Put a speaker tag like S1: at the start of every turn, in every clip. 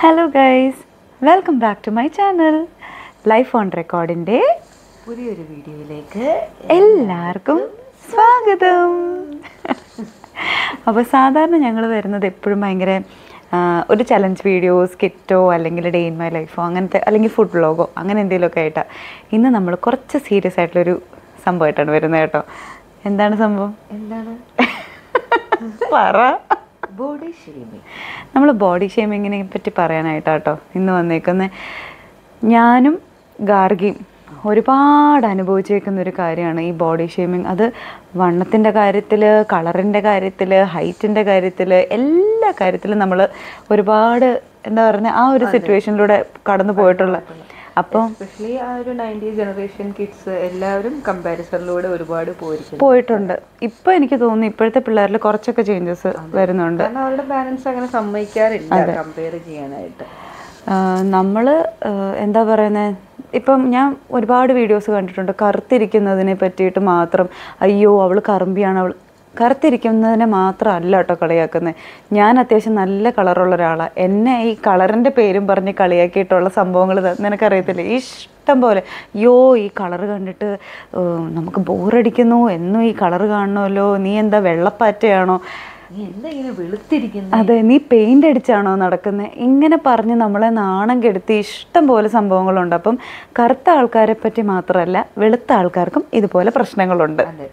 S1: Hello guys welcome back to my channel life on റെക്കോർഡിൻ്റെ
S2: പുതിയൊരു വീഡിയോയിലേക്ക്
S1: എല്ലാവർക്കും സ്വാഗതം അപ്പോൾ സാധാരണ ഞങ്ങൾ വരുന്നത് എപ്പോഴും ഭയങ്കര ആ, ഒരു ചലഞ്ച് വീഡിയോ സ്കിറ്റോ അല്ലെങ്കിൽ ഡേ ഇൻ മൈ ലൈഫോ അങ്ങനത്തെ അല്ലെങ്കിൽ ഫുഡ് വ്ളോഗോ അങ്ങനെ എന്തെങ്കിലുമൊക്കെ ആയിട്ടാണ് ഇന്ന് നമ്മൾ കുറച്ച് സീരിയസ് ആയിട്ടുള്ളൊരു സംഭവമായിട്ടാണ് വരുന്നത് കേട്ടോ എന്താണ് സംഭവം
S2: എന്താണ്
S1: പറ
S2: ബോഡി ഷേമിങ്
S1: നമ്മൾ ബോഡി ഷേമിങ്ങിനെ പറ്റി പറയാനായിട്ടാട്ടോ ഇന്ന് വന്നേക്കുന്നത് ഞാനും ഗാർഗിയും ഒരുപാട് അനുഭവിച്ചേക്കുന്ന ഒരു കാര്യമാണ് ഈ ബോഡി ഷേമിങ് അത് വണ്ണത്തിൻ്റെ കാര്യത്തിൽ കളറിൻ്റെ കാര്യത്തിൽ ഹൈറ്റിൻ്റെ കാര്യത്തിൽ എല്ലാ കാര്യത്തിലും നമ്മൾ ഒരുപാട് എന്താ പറയുക ആ ഒരു സിറ്റുവേഷനിലൂടെ കടന്നു പോയിട്ടുള്ള അപ്പം
S2: എസ്പെഷ്യലി ആ ഒരു നയൻറ്റി ജനറേഷൻ കിഡ്സ് എല്ലാവരും കമ്പാരിസണിലൂടെ ഒരുപാട് പോയിരിക്കുന്നു
S1: പോയിട്ടുണ്ട് ഇപ്പം എനിക്ക് തോന്നുന്നു ഇപ്പോഴത്തെ പിള്ളേരിൽ കുറച്ചൊക്കെ ചേഞ്ചസ് വരുന്നുണ്ട്
S2: കാരണം അവരുടെ പാരൻസ് അങ്ങനെ സമ്മതിക്കാറില്ല കമ്പയർ ചെയ്യാനായിട്ട്
S1: നമ്മൾ എന്താ പറയുന്നത് ഇപ്പം ഞാൻ ഒരുപാട് വീഡിയോസ് കണ്ടിട്ടുണ്ട് കറുത്തിരിക്കുന്നതിനെ പറ്റിയിട്ട് മാത്രം അയ്യോ അവൾ കറുമ്പിയാണ് അവൾ കറുത്തിരിക്കുന്നതിനെ മാത്രമല്ല കേട്ടോ കളിയാക്കുന്നത് ഞാൻ അത്യാവശ്യം നല്ല കളറുള്ള ഒരാളാണ് എന്നെ ഈ കളറിൻ്റെ പേരും പറഞ്ഞ് കളിയാക്കിയിട്ടുള്ള സംഭവങ്ങൾ നിനക്കറിയത്തില്ലേ ഇഷ്ടം പോലെ യോ ഈ കളറ് കണ്ടിട്ട് ഏഹ്, നമുക്ക് ബോറടിക്കുന്നു എന്നും ഈ കളറ് കാണണമല്ലോ നീ എന്താ വെള്ളപ്പാറ്റയാണോ
S2: നീ എന്താ ഇങ്ങനെ വെളുത്തിരിക്കുന്നു
S1: അതെ നീ പെയിന്റ് അടിച്ചാണോ നടക്കുന്നത് ഇങ്ങനെ പറഞ്ഞ് നമ്മളെ നാണം കെടുത്തി ഇഷ്ടം പോലെ സംഭവങ്ങളുണ്ട് അപ്പം കറുത്ത ആൾക്കാരെ പറ്റി മാത്രമല്ല വെളുത്ത ആൾക്കാർക്കും ഇതുപോലെ പ്രശ്നങ്ങളുണ്ട്
S2: അതെ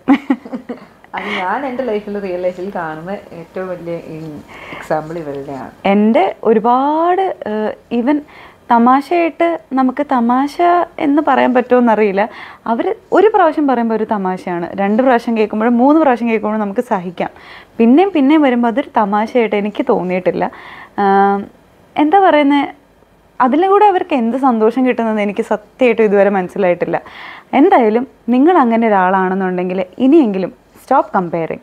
S2: അത് ഞാൻ എൻ്റെ ലൈഫിൽ റിയൽ ലൈഫിൽ കാണുന്ന ഏറ്റവും വലിയ എക്സാമ്പിൾ ഇവരുടെയാണ്
S1: എൻ്റെ ഒരുപാട് ഈവൻ തമാശയായിട്ട് നമുക്ക് തമാശ എന്ന് പറയാൻ പറ്റുമോ എന്നറിയില്ല അവർ ഒരു പ്രാവശ്യം പറയുമ്പോൾ ഒരു തമാശയാണ് രണ്ട് പ്രാവശ്യം കേൾക്കുമ്പോഴും മൂന്ന് പ്രാവശ്യം കേൾക്കുമ്പോഴും നമുക്ക് സഹിക്കാം പിന്നെയും പിന്നെയും വരുമ്പോൾ അതൊരു തമാശയായിട്ട് എനിക്ക് തോന്നിയിട്ടില്ല ആം, എന്താ പറയുന്നത് അതിലൂടെ അവർക്ക് എന്ത് സന്തോഷം കിട്ടുന്നത് എനിക്ക് സത്യമായിട്ടും ഇതുവരെ മനസ്സിലായിട്ടില്ല എന്തായാലും നിങ്ങൾ അങ്ങനെ ഒരാളാണെന്നുണ്ടെങ്കിൽ ഇനിയെങ്കിലും സ്റ്റോപ്പ് കമ്പയറിങ്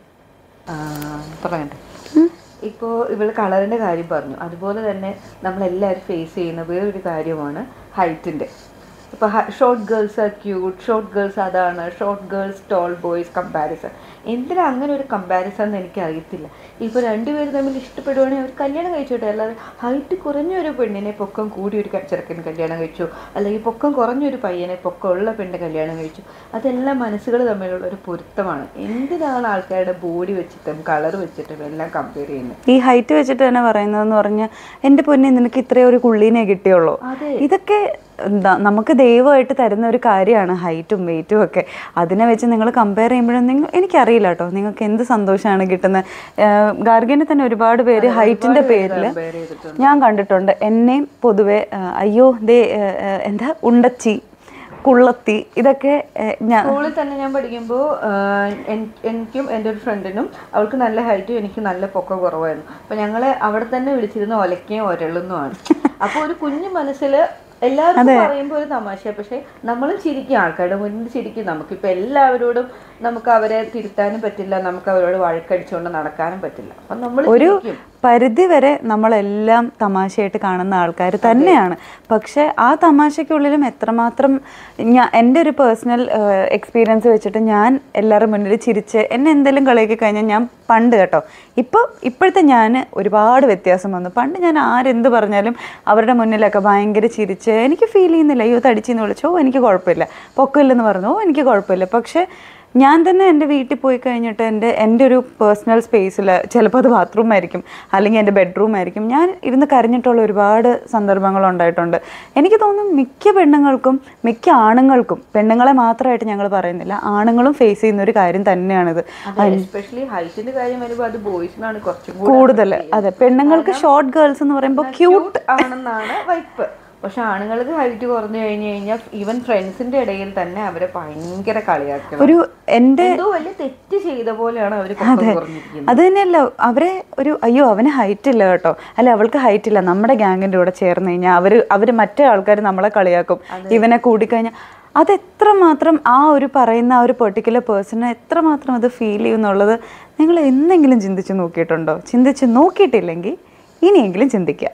S2: പറയണ്ടേ ഇപ്പോൾ ഇവൾ കളറിൻ്റെ കാര്യം പറഞ്ഞു അതുപോലെ തന്നെ നമ്മളെല്ലാവരും ഫേസ് ചെയ്യുന്ന വേറൊരു കാര്യമാണ് ഹൈറ്റിൻ്റെ ഇപ്പോൾ short girls are cute short girls അതാണ് short girls tall boys comparison എന്തിനാ അങ്ങനെ ഒരു കമ്പാരിസൺ എന്ന് എനിക്ക് അറിയത്തില്ല ഇപ്പോൾ രണ്ടുപേരും തമ്മിൽ ഇഷ്ടപ്പെടുവാണെങ്കിൽ അവർ കല്യാണം കഴിച്ചോട്ടെ അല്ലാതെ ഹൈറ്റ് കുറഞ്ഞ ഒരു പെണ്ണിനെ പൊക്കം കൂടിയ ഒരു ചെറുക്കൻ കല്യാണം കഴിച്ചു അല്ലെങ്കിൽ പൊക്കം കുറഞ്ഞൊരു പയ്യനെ പൊക്കമുള്ള പെണ്ണ് കല്യാണം കഴിച്ചു അതെല്ലാം മനസ്സുകൾ തമ്മിലുള്ള ഒരു പൊരുത്തമാണ് എന്തിനാണ് ആൾക്കാരുടെ ബോഡി വെച്ചിട്ടും കളർ വെച്ചിട്ടും എല്ലാം കമ്പയർ ചെയ്യുന്നത്
S1: ഈ ഹൈറ്റ് വെച്ചിട്ട് തന്നെ പറയുന്നതെന്ന് പറഞ്ഞാൽ എൻ്റെ പൊന്നെ നിനക്ക് ഇത്രയും ഒരു കുള്ളീനെ കിട്ടിയുള്ളൂ
S2: അതെ.
S1: ഇതൊക്കെ എന്താ നമുക്ക് ദൈവമായിട്ട് തരുന്ന ഒരു കാര്യമാണ് ഹൈറ്റും വെയിറ്റും ഒക്കെ അതിനെ വെച്ച് നിങ്ങൾ കമ്പയർ ചെയ്യുമ്പോഴും നിങ്ങൾ എനിക്കറിയില്ല കേട്ടോ നിങ്ങൾക്ക് എന്ത് സന്തോഷമാണ് കിട്ടുന്നത് ഗാർഗിനെ തന്നെ ഒരുപാട് പേര് ഹൈറ്റിൻ്റെ പേരിൽ
S2: കമ്പയർ ചെയ്തിട്ടുണ്ട്
S1: ഞാൻ കണ്ടിട്ടുണ്ട് എന്നെയും പൊതുവെ ആ, അയ്യോ ദേ ആ, ആ, എന്താ ഉണ്ടച്ചി കുള്ളത്തി ഇതൊക്കെ ആ, ഞാൻ
S2: സ്കൂളിൽ തന്നെ ഞാൻ പഠിക്കുമ്പോൾ എനിക്കും എൻ്റെ ഒരു ഫ്രണ്ടിനും അവൾക്ക് നല്ല ഹൈറ്റും എനിക്ക് നല്ല പൊക്കം കുറവായിരുന്നു അപ്പോൾ ഞങ്ങളെ അവിടെ തന്നെ വിളിച്ചിരുന്ന ഒലക്കയും ഒരളുന്നുമാണ് അപ്പോൾ ഒരു കുഞ്ഞു മനസ്സിൽ എല്ലാവർക്കും പറയുമ്പോൾ ഒരു തമാശ പക്ഷെ നമ്മളും ചിരിക്കും ആൾക്കാരുടെ മുന്നിൽ ചിരിക്കും നമുക്കിപ്പോൾ എല്ലാവരോടും നമുക്ക് അവരെ തിരുത്താനും പറ്റില്ല നമുക്ക് അവരോട് വഴക്കടിച്ചുകൊണ്ട് നടക്കാനും പറ്റില്ല അപ്പം നമ്മൾ
S1: ഒരു പരിധി വരെ നമ്മളെല്ലാം തമാശയായിട്ട് കാണുന്ന ആൾക്കാർ തന്നെയാണ് പക്ഷെ ആ തമാശയ്ക്കുള്ളിലും എത്രമാത്രം ഞാൻ എൻ്റെ ഒരു പേഴ്സണൽ എക്സ്പീരിയൻസ് വെച്ചിട്ട് ഞാൻ എല്ലാവരുടെ മുന്നിൽ ചിരിച്ച് എന്നെ എന്തെങ്കിലും കളിയാക്കി കഴിഞ്ഞാൽ ഞാൻ പണ്ട് കേട്ടോ ഇപ്പോൾ ഇപ്പോഴത്തെ ഞാൻ ഒരുപാട് വ്യത്യാസം വന്നു പണ്ട് ഞാൻ ആരെന്ത് പറഞ്ഞാലും അവരുടെ മുന്നിലൊക്കെ ഭയങ്കര ചിരിച്ച് എനിക്ക് ഫീൽ ചെയ്യുന്നില്ല അയ്യോ തടിച്ചെന്ന് വിളിച്ചോ എനിക്ക് കുഴപ്പമില്ല പൊക്കമില്ലെന്ന് പറഞ്ഞു ഓ എനിക്ക് കുഴപ്പമില്ല പക്ഷേ ഞാൻ തന്നെ എൻ്റെ വീട്ടിൽ പോയി കഴിഞ്ഞിട്ട് എൻ്റെ എൻ്റെ ഒരു പേഴ്സണൽ സ്പേസിൽ ചിലപ്പോൾ അത് ബാത്റൂം ആയിരിക്കും അല്ലെങ്കിൽ എൻ്റെ ബെഡ്റൂം ആയിരിക്കും ഞാൻ ഇരുന്ന് കരഞ്ഞിട്ടുള്ള ഒരുപാട് സന്ദർഭങ്ങൾ ഉണ്ടായിട്ടുണ്ട് എനിക്ക് തോന്നുന്നു മിക്ക പെണ്ണുങ്ങൾക്കും മിക്ക ആണുങ്ങൾക്കും പെണ്ണുങ്ങളെ മാത്രമായിട്ട് ഞങ്ങൾ പറയുന്നില്ല ആണുങ്ങളും ഫേസ് ചെയ്യുന്ന ഒരു കാര്യം തന്നെയാണിത്
S2: എസ്പെഷ്യലി ഹൈറ്റിന്റെ കാര്യം വരുമ്പോൾ അത് ബോയ്സിനാണ് കുറച്ചും കൂടി
S1: കൂടുതൽ അതെ പെണ്ണുങ്ങൾക്ക് ഷോർട്ട് ഗേൾസ് എന്ന് പറയുമ്പോൾ ക്യൂട്ട്
S2: ക്യൂട്ട് ആണെന്നാണ് വൈപ്പ് പക്ഷെ ആണുങ്ങൾക്ക് ഹൈറ്റ് കുറഞ്ഞു കഴിഞ്ഞു കഴിഞ്ഞാൽ ഈവൻ ഫ്രണ്ട്സിന്റെ ഇടയിൽ തന്നെ അവരെ ഭയങ്കര കളിയാക്കണം
S1: ഒരു എൻ്റെ
S2: എന്തോ വലിയ തെറ്റ് ചെയ്ത പോലെയാണ് അവർ കുറഞ്ഞിരിക്കുന്നത്
S1: അത് തന്നെയല്ല അവരെ ഒരു അയ്യോ അവന് ഹൈറ്റ് ഇല്ല കേട്ടോ അല്ല അവൾക്ക് ഹൈറ്റ് ഇല്ല നമ്മുടെ ഗ്യാങ്ങിൻ്റെ കൂടെ ചേർന്ന് കഴിഞ്ഞാൽ അവർ അവർ മറ്റേ ആൾക്കാർ നമ്മളെ കളിയാക്കും ഇവനെ കൂടിക്കഴിഞ്ഞാൽ അത് എത്രമാത്രം ആ ഒരു പറയുന്ന ആ ഒരു പെർട്ടിക്കുലർ പേഴ്സണ് എത്രമാത്രം അത് ഫീൽ ചെയ്യുന്നുള്ളത് നിങ്ങൾ എന്തെങ്കിലും ചിന്തിച്ച് നോക്കിയിട്ടുണ്ടോ ചിന്തിച്ച് നോക്കിയിട്ടില്ലെങ്കിൽ ഇനിയെങ്കിലും ചിന്തിക്കുക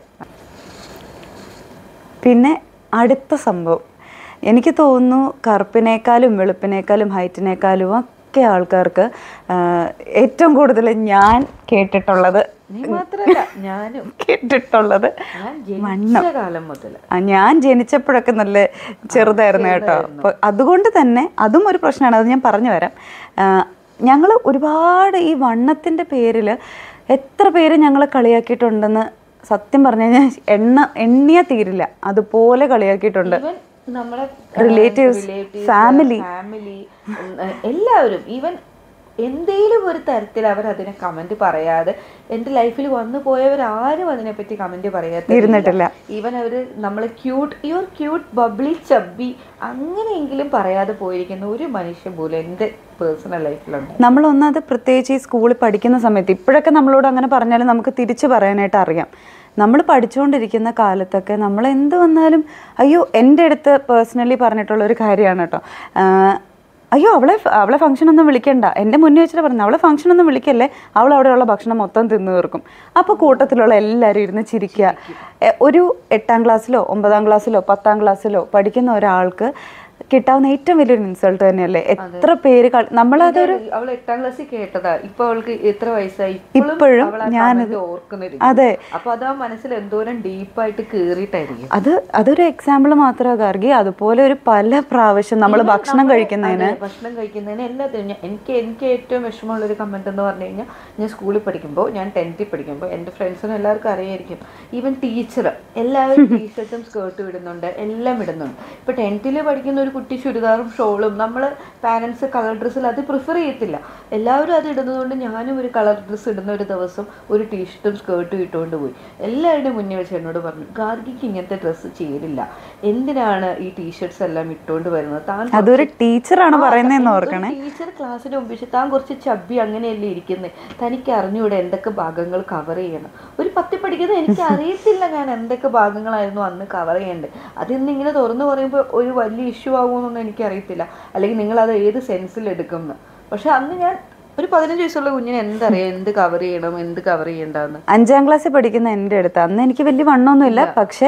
S1: പിന്നെ അടുത്ത സംഭവം എനിക്ക് തോന്നുന്നു കറുപ്പിനേക്കാളും വെളുപ്പിനേക്കാളും ഹൈറ്റിനേക്കാളും മിക്ക ആൾക്കാർക്ക് ആ, ഏറ്റവും കൂടുതൽ ഞാൻ കേട്ടിട്ടുള്ളത്
S2: നീ മാത്രല്ല ഞാനും
S1: കേട്ടിട്ടുള്ളത്
S2: ഞാൻ ജനിച്ച കാലം മുതൽ
S1: ആ, ഞാൻ ജനിച്ചപ്പോഴൊക്കെ നല്ല ചെറുതായിരുന്നു കേട്ടോ അപ്പോൾ അതുകൊണ്ട് തന്നെ അതും ഒരു പ്രശ്നമാണ് അത് ഞാൻ പറഞ്ഞു വരാം ഞങ്ങൾ ഒരുപാട് ഈ വണ്ണത്തിൻ്റെ പേരിൽ എത്ര പേര് ഞങ്ങളെ കളിയാക്കിയിട്ടുണ്ടെന്ന് സത്യം പറഞ്ഞു കഴിഞ്ഞാൽ എണ്ണ എണ്ണിയ തീരില്ല അതുപോലെ കളിയാക്കിയിട്ടുണ്ട്
S2: ഈവൻ നമ്മുടെ
S1: Relatives, family.
S2: ഫാമിലി എല്ലാവരും ഈവൻ എന്തേലും ഒരു തരത്തിൽ അവർ അതിനെ കമന്റ് പറയാതെ എന്റെ ലൈഫിൽ വന്നു പോയവർ ആരും അതിനെപ്പറ്റി കമന്റ് പറയാത്ത
S1: ഇരുന്നിട്ടില്ല.
S2: ഈവൻ അവര് നമ്മളെ cute your cute bubbly chubby അങ്ങനെയെങ്കിലും പറയാതെ പോയിരിക്കുന്ന ഒരു മനുഷ്യൻ പോലും എന്റെ പേഴ്സണൽ ലൈഫിലുണ്ട്
S1: നമ്മൾ ഒന്നത് പ്രത്യേകിച്ച് ഈ സ്കൂളിൽ പഠിക്കുന്ന സമയത്ത് ഇപ്പോഴൊക്കെ നമ്മളോട് അങ്ങനെ പറഞ്ഞാലും നമുക്ക് തിരിച്ചു പറയാനായിട്ട് അറിയാം നമ്മൾ പഠിച്ചുകൊണ്ടിരിക്കുന്ന കാലത്തൊക്കെ നമ്മൾ എന്ത് വന്നാലും അയ്യോ എൻ്റെ അടുത്ത് പേഴ്സണലി പറഞ്ഞിട്ടുള്ള ഒരു കാര്യമാണ് കേട്ടോ ആഹ് അയ്യോ അവളെ അവളെ ഫംഗ്ഷൻ ഒന്നും വിളിക്കണ്ട എൻ്റെ മുന്നേ വെച്ചിട്ട് പറഞ്ഞു അവളെ ഫംഗ്ഷൻ ഒന്നും വിളിക്കല്ലേ അവൾ അവിടെയുള്ള ഭക്ഷണം മൊത്തം തിന്നു തീർക്കും അപ്പോൾ കൂട്ടത്തിലുള്ള എല്ലാവരും ഇരുന്ന് ചിരിക്കുക എ, ഒരു എട്ടാം ക്ലാസ്സിലോ ഒമ്പതാം ക്ലാസ്സിലോ പത്താം ക്ലാസ്സിലോ പഠിക്കുന്ന ഒരാൾക്ക് കിട്ടാവുന്ന ഏറ്റവും വലിയൊരു ഇൻസൾട്ട് തന്നെയല്ലേ എത്ര പേര് കളി- നമ്മളതൊരു
S2: അവൾ എട്ടാം ക്ലാസ്സിൽ കേട്ടതാ ഇപ്പൊ അവൾക്ക് എത്ര വയസ്സായി
S1: ഇപ്പോഴും
S2: അവൾ ആ
S1: ഞാനത്
S2: comment ഓർക്കുന്നില്ല
S1: അതെ
S2: അപ്പൊ അത് ആ മനസ്സിൽ എന്തോരം ഡീപ്പായിട്ട് കേറിയിട്ടായിരിക്കും
S1: അത് അതൊരു എക്സാമ്പിൾ മാത്രമാണ് ഗാർഗി അതുപോലെ ഒരു പല പ്രാവശ്യം നമ്മൾ ഭക്ഷണം കഴിക്കുന്നതിന്
S2: അതെ, ഭക്ഷണം കഴിക്കുന്നതിന് എല്ലാത്തിനും ഞാൻ- എനിക്ക് എനിക്ക് ഏറ്റവും വിഷമമുള്ള ഒരു കമന്റ് എന്ന് പറഞ്ഞു കഴിഞ്ഞാൽ ഞാൻ സ്കൂളിൽ പഠിക്കുമ്പോൾ ഞാൻ ടെൻത്തിൽ പഠിക്കുമ്പോൾ എൻ്റെ ഫ്രണ്ട്സിനും എല്ലാവർക്കും അറിയായിരിക്കും ഈവൻ ടീച്ചർ എല്ലാവരും ടീഷർട്ടും സ്കേർട്ടും ഇടുന്നുണ്ട് എല്ലാം ഇടുന്നുണ്ട് ഇപ്പൊ ടെൻത്തിൽ പഠിക്കുന്ന ഒരു കുട്ടി ചുരിദാറും ഷോളും നമ്മൾ പാരൻസ് കളർ ഡ്രസ്സിൽ അത് പ്രിഫർ ചെയ്യത്തില്ല എല്ലാവരും അത് ഇടുന്നതുകൊണ്ട് ഞാനും ഒരു കളർ ഡ്രസ്സ് ഇടുന്ന ഒരു ദിവസം ഒരു ടീഷർട്ടും സ്കേർട്ടും ഇട്ടുകൊണ്ട് പോയി എല്ലാവരുടെയും മുന്നേ വെച്ച് എന്നോട് പറഞ്ഞു ഗാർഗിക്ക് ഇങ്ങനത്തെ ഡ്രസ്സ് ചേരില്ല എന്തിനാണ് ഈ ടീഷർട്സ് എല്ലാം ഇട്ടുകൊണ്ട് വരുന്നത് താൻ
S1: അതൊരു ടീച്ചറാണ് പറയുന്നതെന്ന് ഓർക്കണേ
S2: ടീച്ചർ ക്ലാസ്സിന് മുമ്പ് വെച്ച് താൻ കുറച്ച് ചബ്ബി അങ്ങനെയല്ലേ ഇരിക്കുന്നത് തനിക്ക് അറിഞ്ഞൂടെ എന്തൊക്കെ ഭാഗങ്ങൾ കവർ ചെയ്യണം ഒരു പത്തി പഠിക്കുന്നത് എനിക്ക് അറിയത്തില്ല ഞാൻ എന്തൊക്കെ ഭാഗങ്ങളായിരുന്നു അന്ന് കവർ ചെയ്യേണ്ടത് അതിന്ന് ഇങ്ങനെ തുറന്നു പറയുമ്പോൾ ഒരു വലിയ ഇഷ്യൂ ആകുമെന്നൊന്നും എനിക്കറിയത്തില്ല അല്ലെങ്കിൽ നിങ്ങൾ അത് ഏത് സെൻസിൽ എടുക്കുമെന്ന് പക്ഷെ അന്ന് ഞാൻ ഒരു പതിനഞ്ച് വയസ്സുള്ള കുഞ്ഞിനെ എന്തറിയാം എന്ത് കവർ ചെയ്യണം എന്ത് കവർ ചെയ്യണ്ടെന്ന്
S1: അഞ്ചാം ക്ലാസ്സിൽ പഠിക്കുന്ന എൻ്റെ അടുത്ത് അന്ന് എനിക്ക് വലിയ വണ്ണമൊന്നുമില്ല പക്ഷേ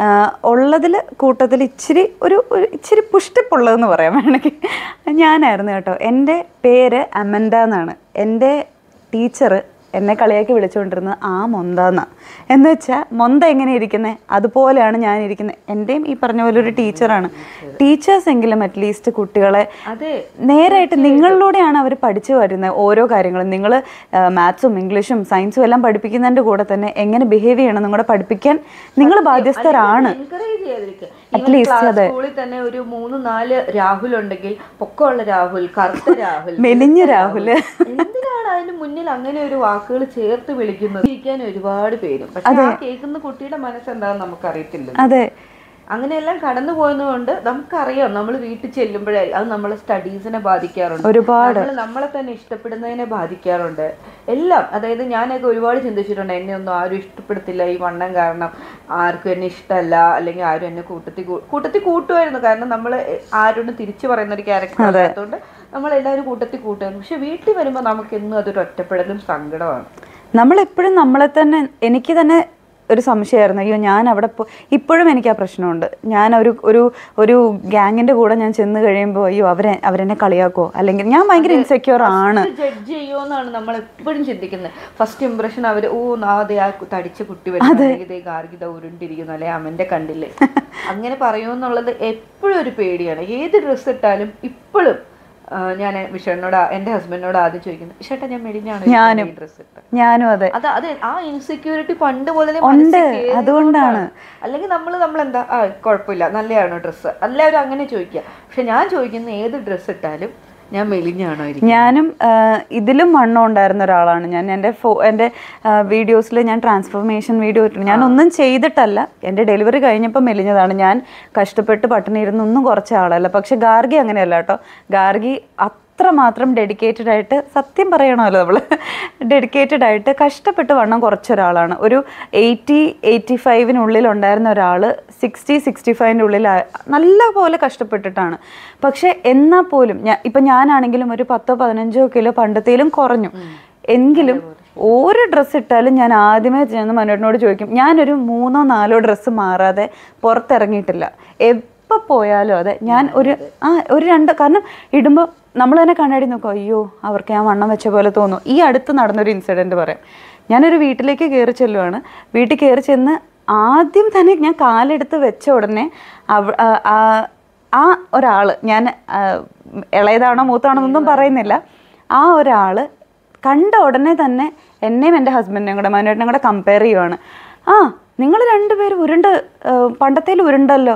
S1: ഉള്ളതിൽ കൂട്ടത്തിൽ ഇച്ചിരി ഒരു ഒരു ഇച്ചിരി പുഷ്ടിപ്പുള്ളതെന്ന് പറയാം വേണമെങ്കിൽ ഞാനായിരുന്നു കേട്ടോ എൻ്റെ പേര് അമൻഡ എന്നാണ് എൻ്റെ ടീച്ചർ എന്നെ കളിയാക്കി വിളിച്ചുകൊണ്ടിരുന്നത് ആ മൊന്ത എന്നാണ് എന്ന് വെച്ചാൽ മൊന്ത എങ്ങനെ ഇരിക്കുന്നത് അതുപോലെയാണ് ഞാൻ ഇരിക്കുന്നത് എൻ്റെയും ഈ പറഞ്ഞ പോലെ ഒരു ടീച്ചറാണ് ടീച്ചേഴ്സ് എങ്കിലും അറ്റ്ലീസ്റ്റ് കുട്ടികളെ
S2: അതെ
S1: നേരായിട്ട് നിങ്ങളിലൂടെയാണ് അവർ പഠിച്ചു വരുന്നത് ഓരോ കാര്യങ്ങളും നിങ്ങൾ മാത്സും ഇംഗ്ലീഷും സയൻസും എല്ലാം പഠിപ്പിക്കുന്നതിൻ്റെ കൂടെ തന്നെ എങ്ങനെ ബിഹേവ് ചെയ്യണം നിങ്ങളെ പഠിപ്പിക്കാൻ നിങ്ങൾ ബാധ്യസ്ഥരാണ്
S2: എൻകറേജ് ചെയ്യാതിരിക്കുക
S1: At
S2: Even
S1: least
S2: class
S1: അതെ.
S2: സ്കൂളിൽ തന്നെ ഒരു മൂന്ന് നാല് രാഹുൽ ഉണ്ടെങ്കിൽ പൊക്കമുള്ള രാഹുൽ കറുത്ത രാഹുൽ
S1: മെലിഞ്ഞ
S2: വെളുത്ത
S1: രാഹുല്.
S2: എന്തിനാണ് അതിന് മുന്നിൽ അങ്ങനെ ഒരു വാക്കുകൾ ചേർത്ത് വിളിക്കുന്നത് ഇരിക്കാൻ ഒരുപാട് പേരും പക്ഷെ ആ കേൾക്കുന്ന കുട്ടിയുടെ മനസ്സെന്താന്ന് നമുക്കറിയത്തില്ല
S1: അതെ
S2: അങ്ങനെയെല്ലാം കടന്നു പോയതുകൊണ്ട് നമുക്കറിയാം നമ്മൾ വീട്ടിൽ ചെല്ലുമ്പോഴേ അത് നമ്മളെ സ്റ്റഡീസിനെ ബാധിക്കാറുണ്ട്
S1: ഒരുപാട്.
S2: നമ്മൾ നമ്മളെ തന്നെ ഇഷ്ടപ്പെടുന്നതിനെ ബാധിക്കാറുണ്ട് എല്ലാം അതായത് ഞാനൊക്കെ ഒരുപാട് ചിന്തിച്ചിട്ടുണ്ട് എന്നെ ഒന്നും ആരും ഇഷ്ടപ്പെടുത്തില്ല ഈ വണ്ണം കാരണം ആർക്കും എന്നെ ഇഷ്ടമല്ല അല്ലെങ്കിൽ ആരും എന്നെ കൂട്ടത്തിൽ കൂ- കൂട്ടത്തിൽ കൂട്ടുമായിരുന്നു കാരണം നമ്മൾ ആരോടും തിരിച്ചു പറയുന്ന ഒരു ക്യാരക്ടർ അല്ലാത്തതുകൊണ്ട് നമ്മൾ എല്ലാവരും കൂട്ടത്തിൽ കൂട്ടുമായിരുന്നു പക്ഷെ വീട്ടിൽ വരുമ്പോൾ നമുക്ക് എന്നും അതൊരു ഒറ്റപ്പെടലും സങ്കടമാണ്
S1: നമ്മളെപ്പോഴും നമ്മളെ തന്നെ എനിക്ക് തന്നെ ഒരു സംശയമായിരുന്നു അയ്യോ ഞാൻ അവിടെ പോ ഇപ്പോഴും എനിക്ക് ആ പ്രശ്നമുണ്ട് ഞാൻ ഒരു ഒരു ഒരു ഗ്യാങ്ങിൻ്റെ കൂടെ ഞാൻ ചെന്ന് കഴിയുമ്പോൾ അയ്യോ അവരെ അവരെന്നെ കളിയാക്കോ അല്ലെങ്കിൽ ഞാൻ ഭയങ്കര ഇൻസെക്യൂർ ആണ്
S2: ജഡ്ജ് ചെയ്യുമെന്നാണ് നമ്മൾ എപ്പോഴും ചിന്തിക്കുന്നത് ഫസ്റ്റ് ഇംപ്രഷൻ അവര് ഓ നാതെ ആ കു- തടിച്ച കുട്ടി വരുന്നത് ഗാർഗിത ഉരുണ്ടിരിക്കുന്നു അല്ലെ അമ്മന്റെ കണ്ടില്ലേ അങ്ങനെ പറയുമെന്നുള്ളത് എപ്പോഴും ഒരു പേടിയാണ് ഏത് ഡ്രസ്സ് ഇട്ടാലും ഇപ്പോഴും ഞാൻ വിഷണ്ണോട് എന്റെ ഹസ്ബൻഡിനോട് ആദ്യം ചോദിക്കുന്നത് ചേട്ടാ ഞാൻ മെലിഞ്ഞാണ് ഈ ഡ്രസ്സ് ഇട്ടത്
S1: ഞാനും അതെ
S2: അത് അത് ആ ഇൻസെക്യൂരിറ്റി പണ്ട് മുതലേ
S1: ഉണ്ട്,
S2: മനസ്സിൽ കേറിയത്
S1: അതുകൊണ്ടാണ്.
S2: അല്ലെങ്കിൽ നമ്മൾ നമ്മൾ എന്താ ആ കുഴപ്പമില്ല നല്ലയാണോ ഡ്രസ്സ് എല്ലാവരും അങ്ങനെ ചോദിക്കുക പക്ഷെ ഞാൻ ചോദിക്കുന്ന ഏത് ഡ്രസ്സ് ഇട്ടാലും ഞാൻ മെലിഞ്ഞാണോ ഇരിക്കുന്നത്
S1: ഞാനും ആ, ഇതിലും വണ്ണം ഉണ്ടായിരുന്ന ഒരാളാണ് ഞാൻ എൻ്റെ ഫോ എൻ്റെ വീഡിയോസിൽ ഞാൻ ട്രാൻസ്ഫോർമേഷൻ വീഡിയോ ഇട്ടു ഞാൻ ഒന്നും ചെയ്തിട്ടല്ല എൻ്റെ ഡെലിവറി കഴിഞ്ഞപ്പോൾ മെലിഞ്ഞതാണ് ഞാൻ കഷ്ടപ്പെട്ട് പട്ടിണി ഇരുന്ന് ഒന്നും കുറച്ച ആളല്ല പക്ഷെ ഗാർഗി അങ്ങനെയല്ല കേട്ടോ ഗാർഗി അത്രമാത്രം ഡെഡിക്കേറ്റഡ് ആയിട്ട് സത്യം പറയണമല്ലോ നമ്മൾ ഡെഡിക്കേറ്റഡ് ആയിട്ട് കഷ്ടപ്പെട്ട് വണ്ണം കുറച്ച ഒരാളാണ് ഒരു എയ്റ്റി എയ്റ്റി ഫൈവിനുള്ളിൽ ഉണ്ടായിരുന്ന ഒരാൾ സിക്സ്റ്റി സിക്സ്റ്റി ഫൈവിൻ്റെ ഉള്ളിൽ ആ- നല്ല പോലെ കഷ്ടപ്പെട്ടിട്ടാണ് പക്ഷെ എന്നാൽ പോലും ഞാൻ ഇപ്പം ഞാനാണെങ്കിലും ഒരു പത്തോ പതിനഞ്ചോ കിലോ പണ്ടത്തേലും കുറഞ്ഞു എങ്കിലും ഒരു ഡ്രസ്സ് ഇട്ടാലും ഞാൻ ആദ്യമേ ചെന്ന് മനോട്ടിനോട് ചോദിക്കും ഞാനൊരു മൂന്നോ നാലോ ഡ്രസ്സ് മാറാതെ പുറത്തിറങ്ങിയിട്ടില്ല എപ്പോൾ പോയാലും അതെ ഞാൻ ഒരു ആ ഒരു രണ്ട് കാരണം ഇടുമ്പോൾ നമ്മൾ തന്നെ കണ്ണാടി നോക്കും അയ്യോ അവർക്ക് ഞാൻ വണ്ണം വെച്ച പോലെ തോന്നും ഈ അടുത്ത് നടന്നൊരു ഇൻസിഡൻറ്റ് പറയാം ഞാനൊരു വീട്ടിലേക്ക് കയറി ചെല്ലുവാണ് വീട്ടിൽ കയറി ചെന്ന് ആദ്യം തന്നെ ഞാൻ കാലെടുത്ത് വെച്ച ഉടനെ അവ ആ- ആ- ആ ഒരാൾ ഞാൻ ആ, ഇളയതാണോ മൂത്താണോ എന്നൊന്നും പറയുന്നില്ല ആ ഒരാൾ കണ്ട ഉടനെ തന്നെ എന്നെയും എൻ്റെ ഹസ്ബൻഡിനെയും കൂടെ മനുവേട്ടനും കൂടെ കമ്പയർ ചെയ്യുവാണ് ആ നിങ്ങൾ രണ്ടുപേരും ഉരുണ്ട് പണ്ടത്തേൽ ഉരുണ്ടല്ലോ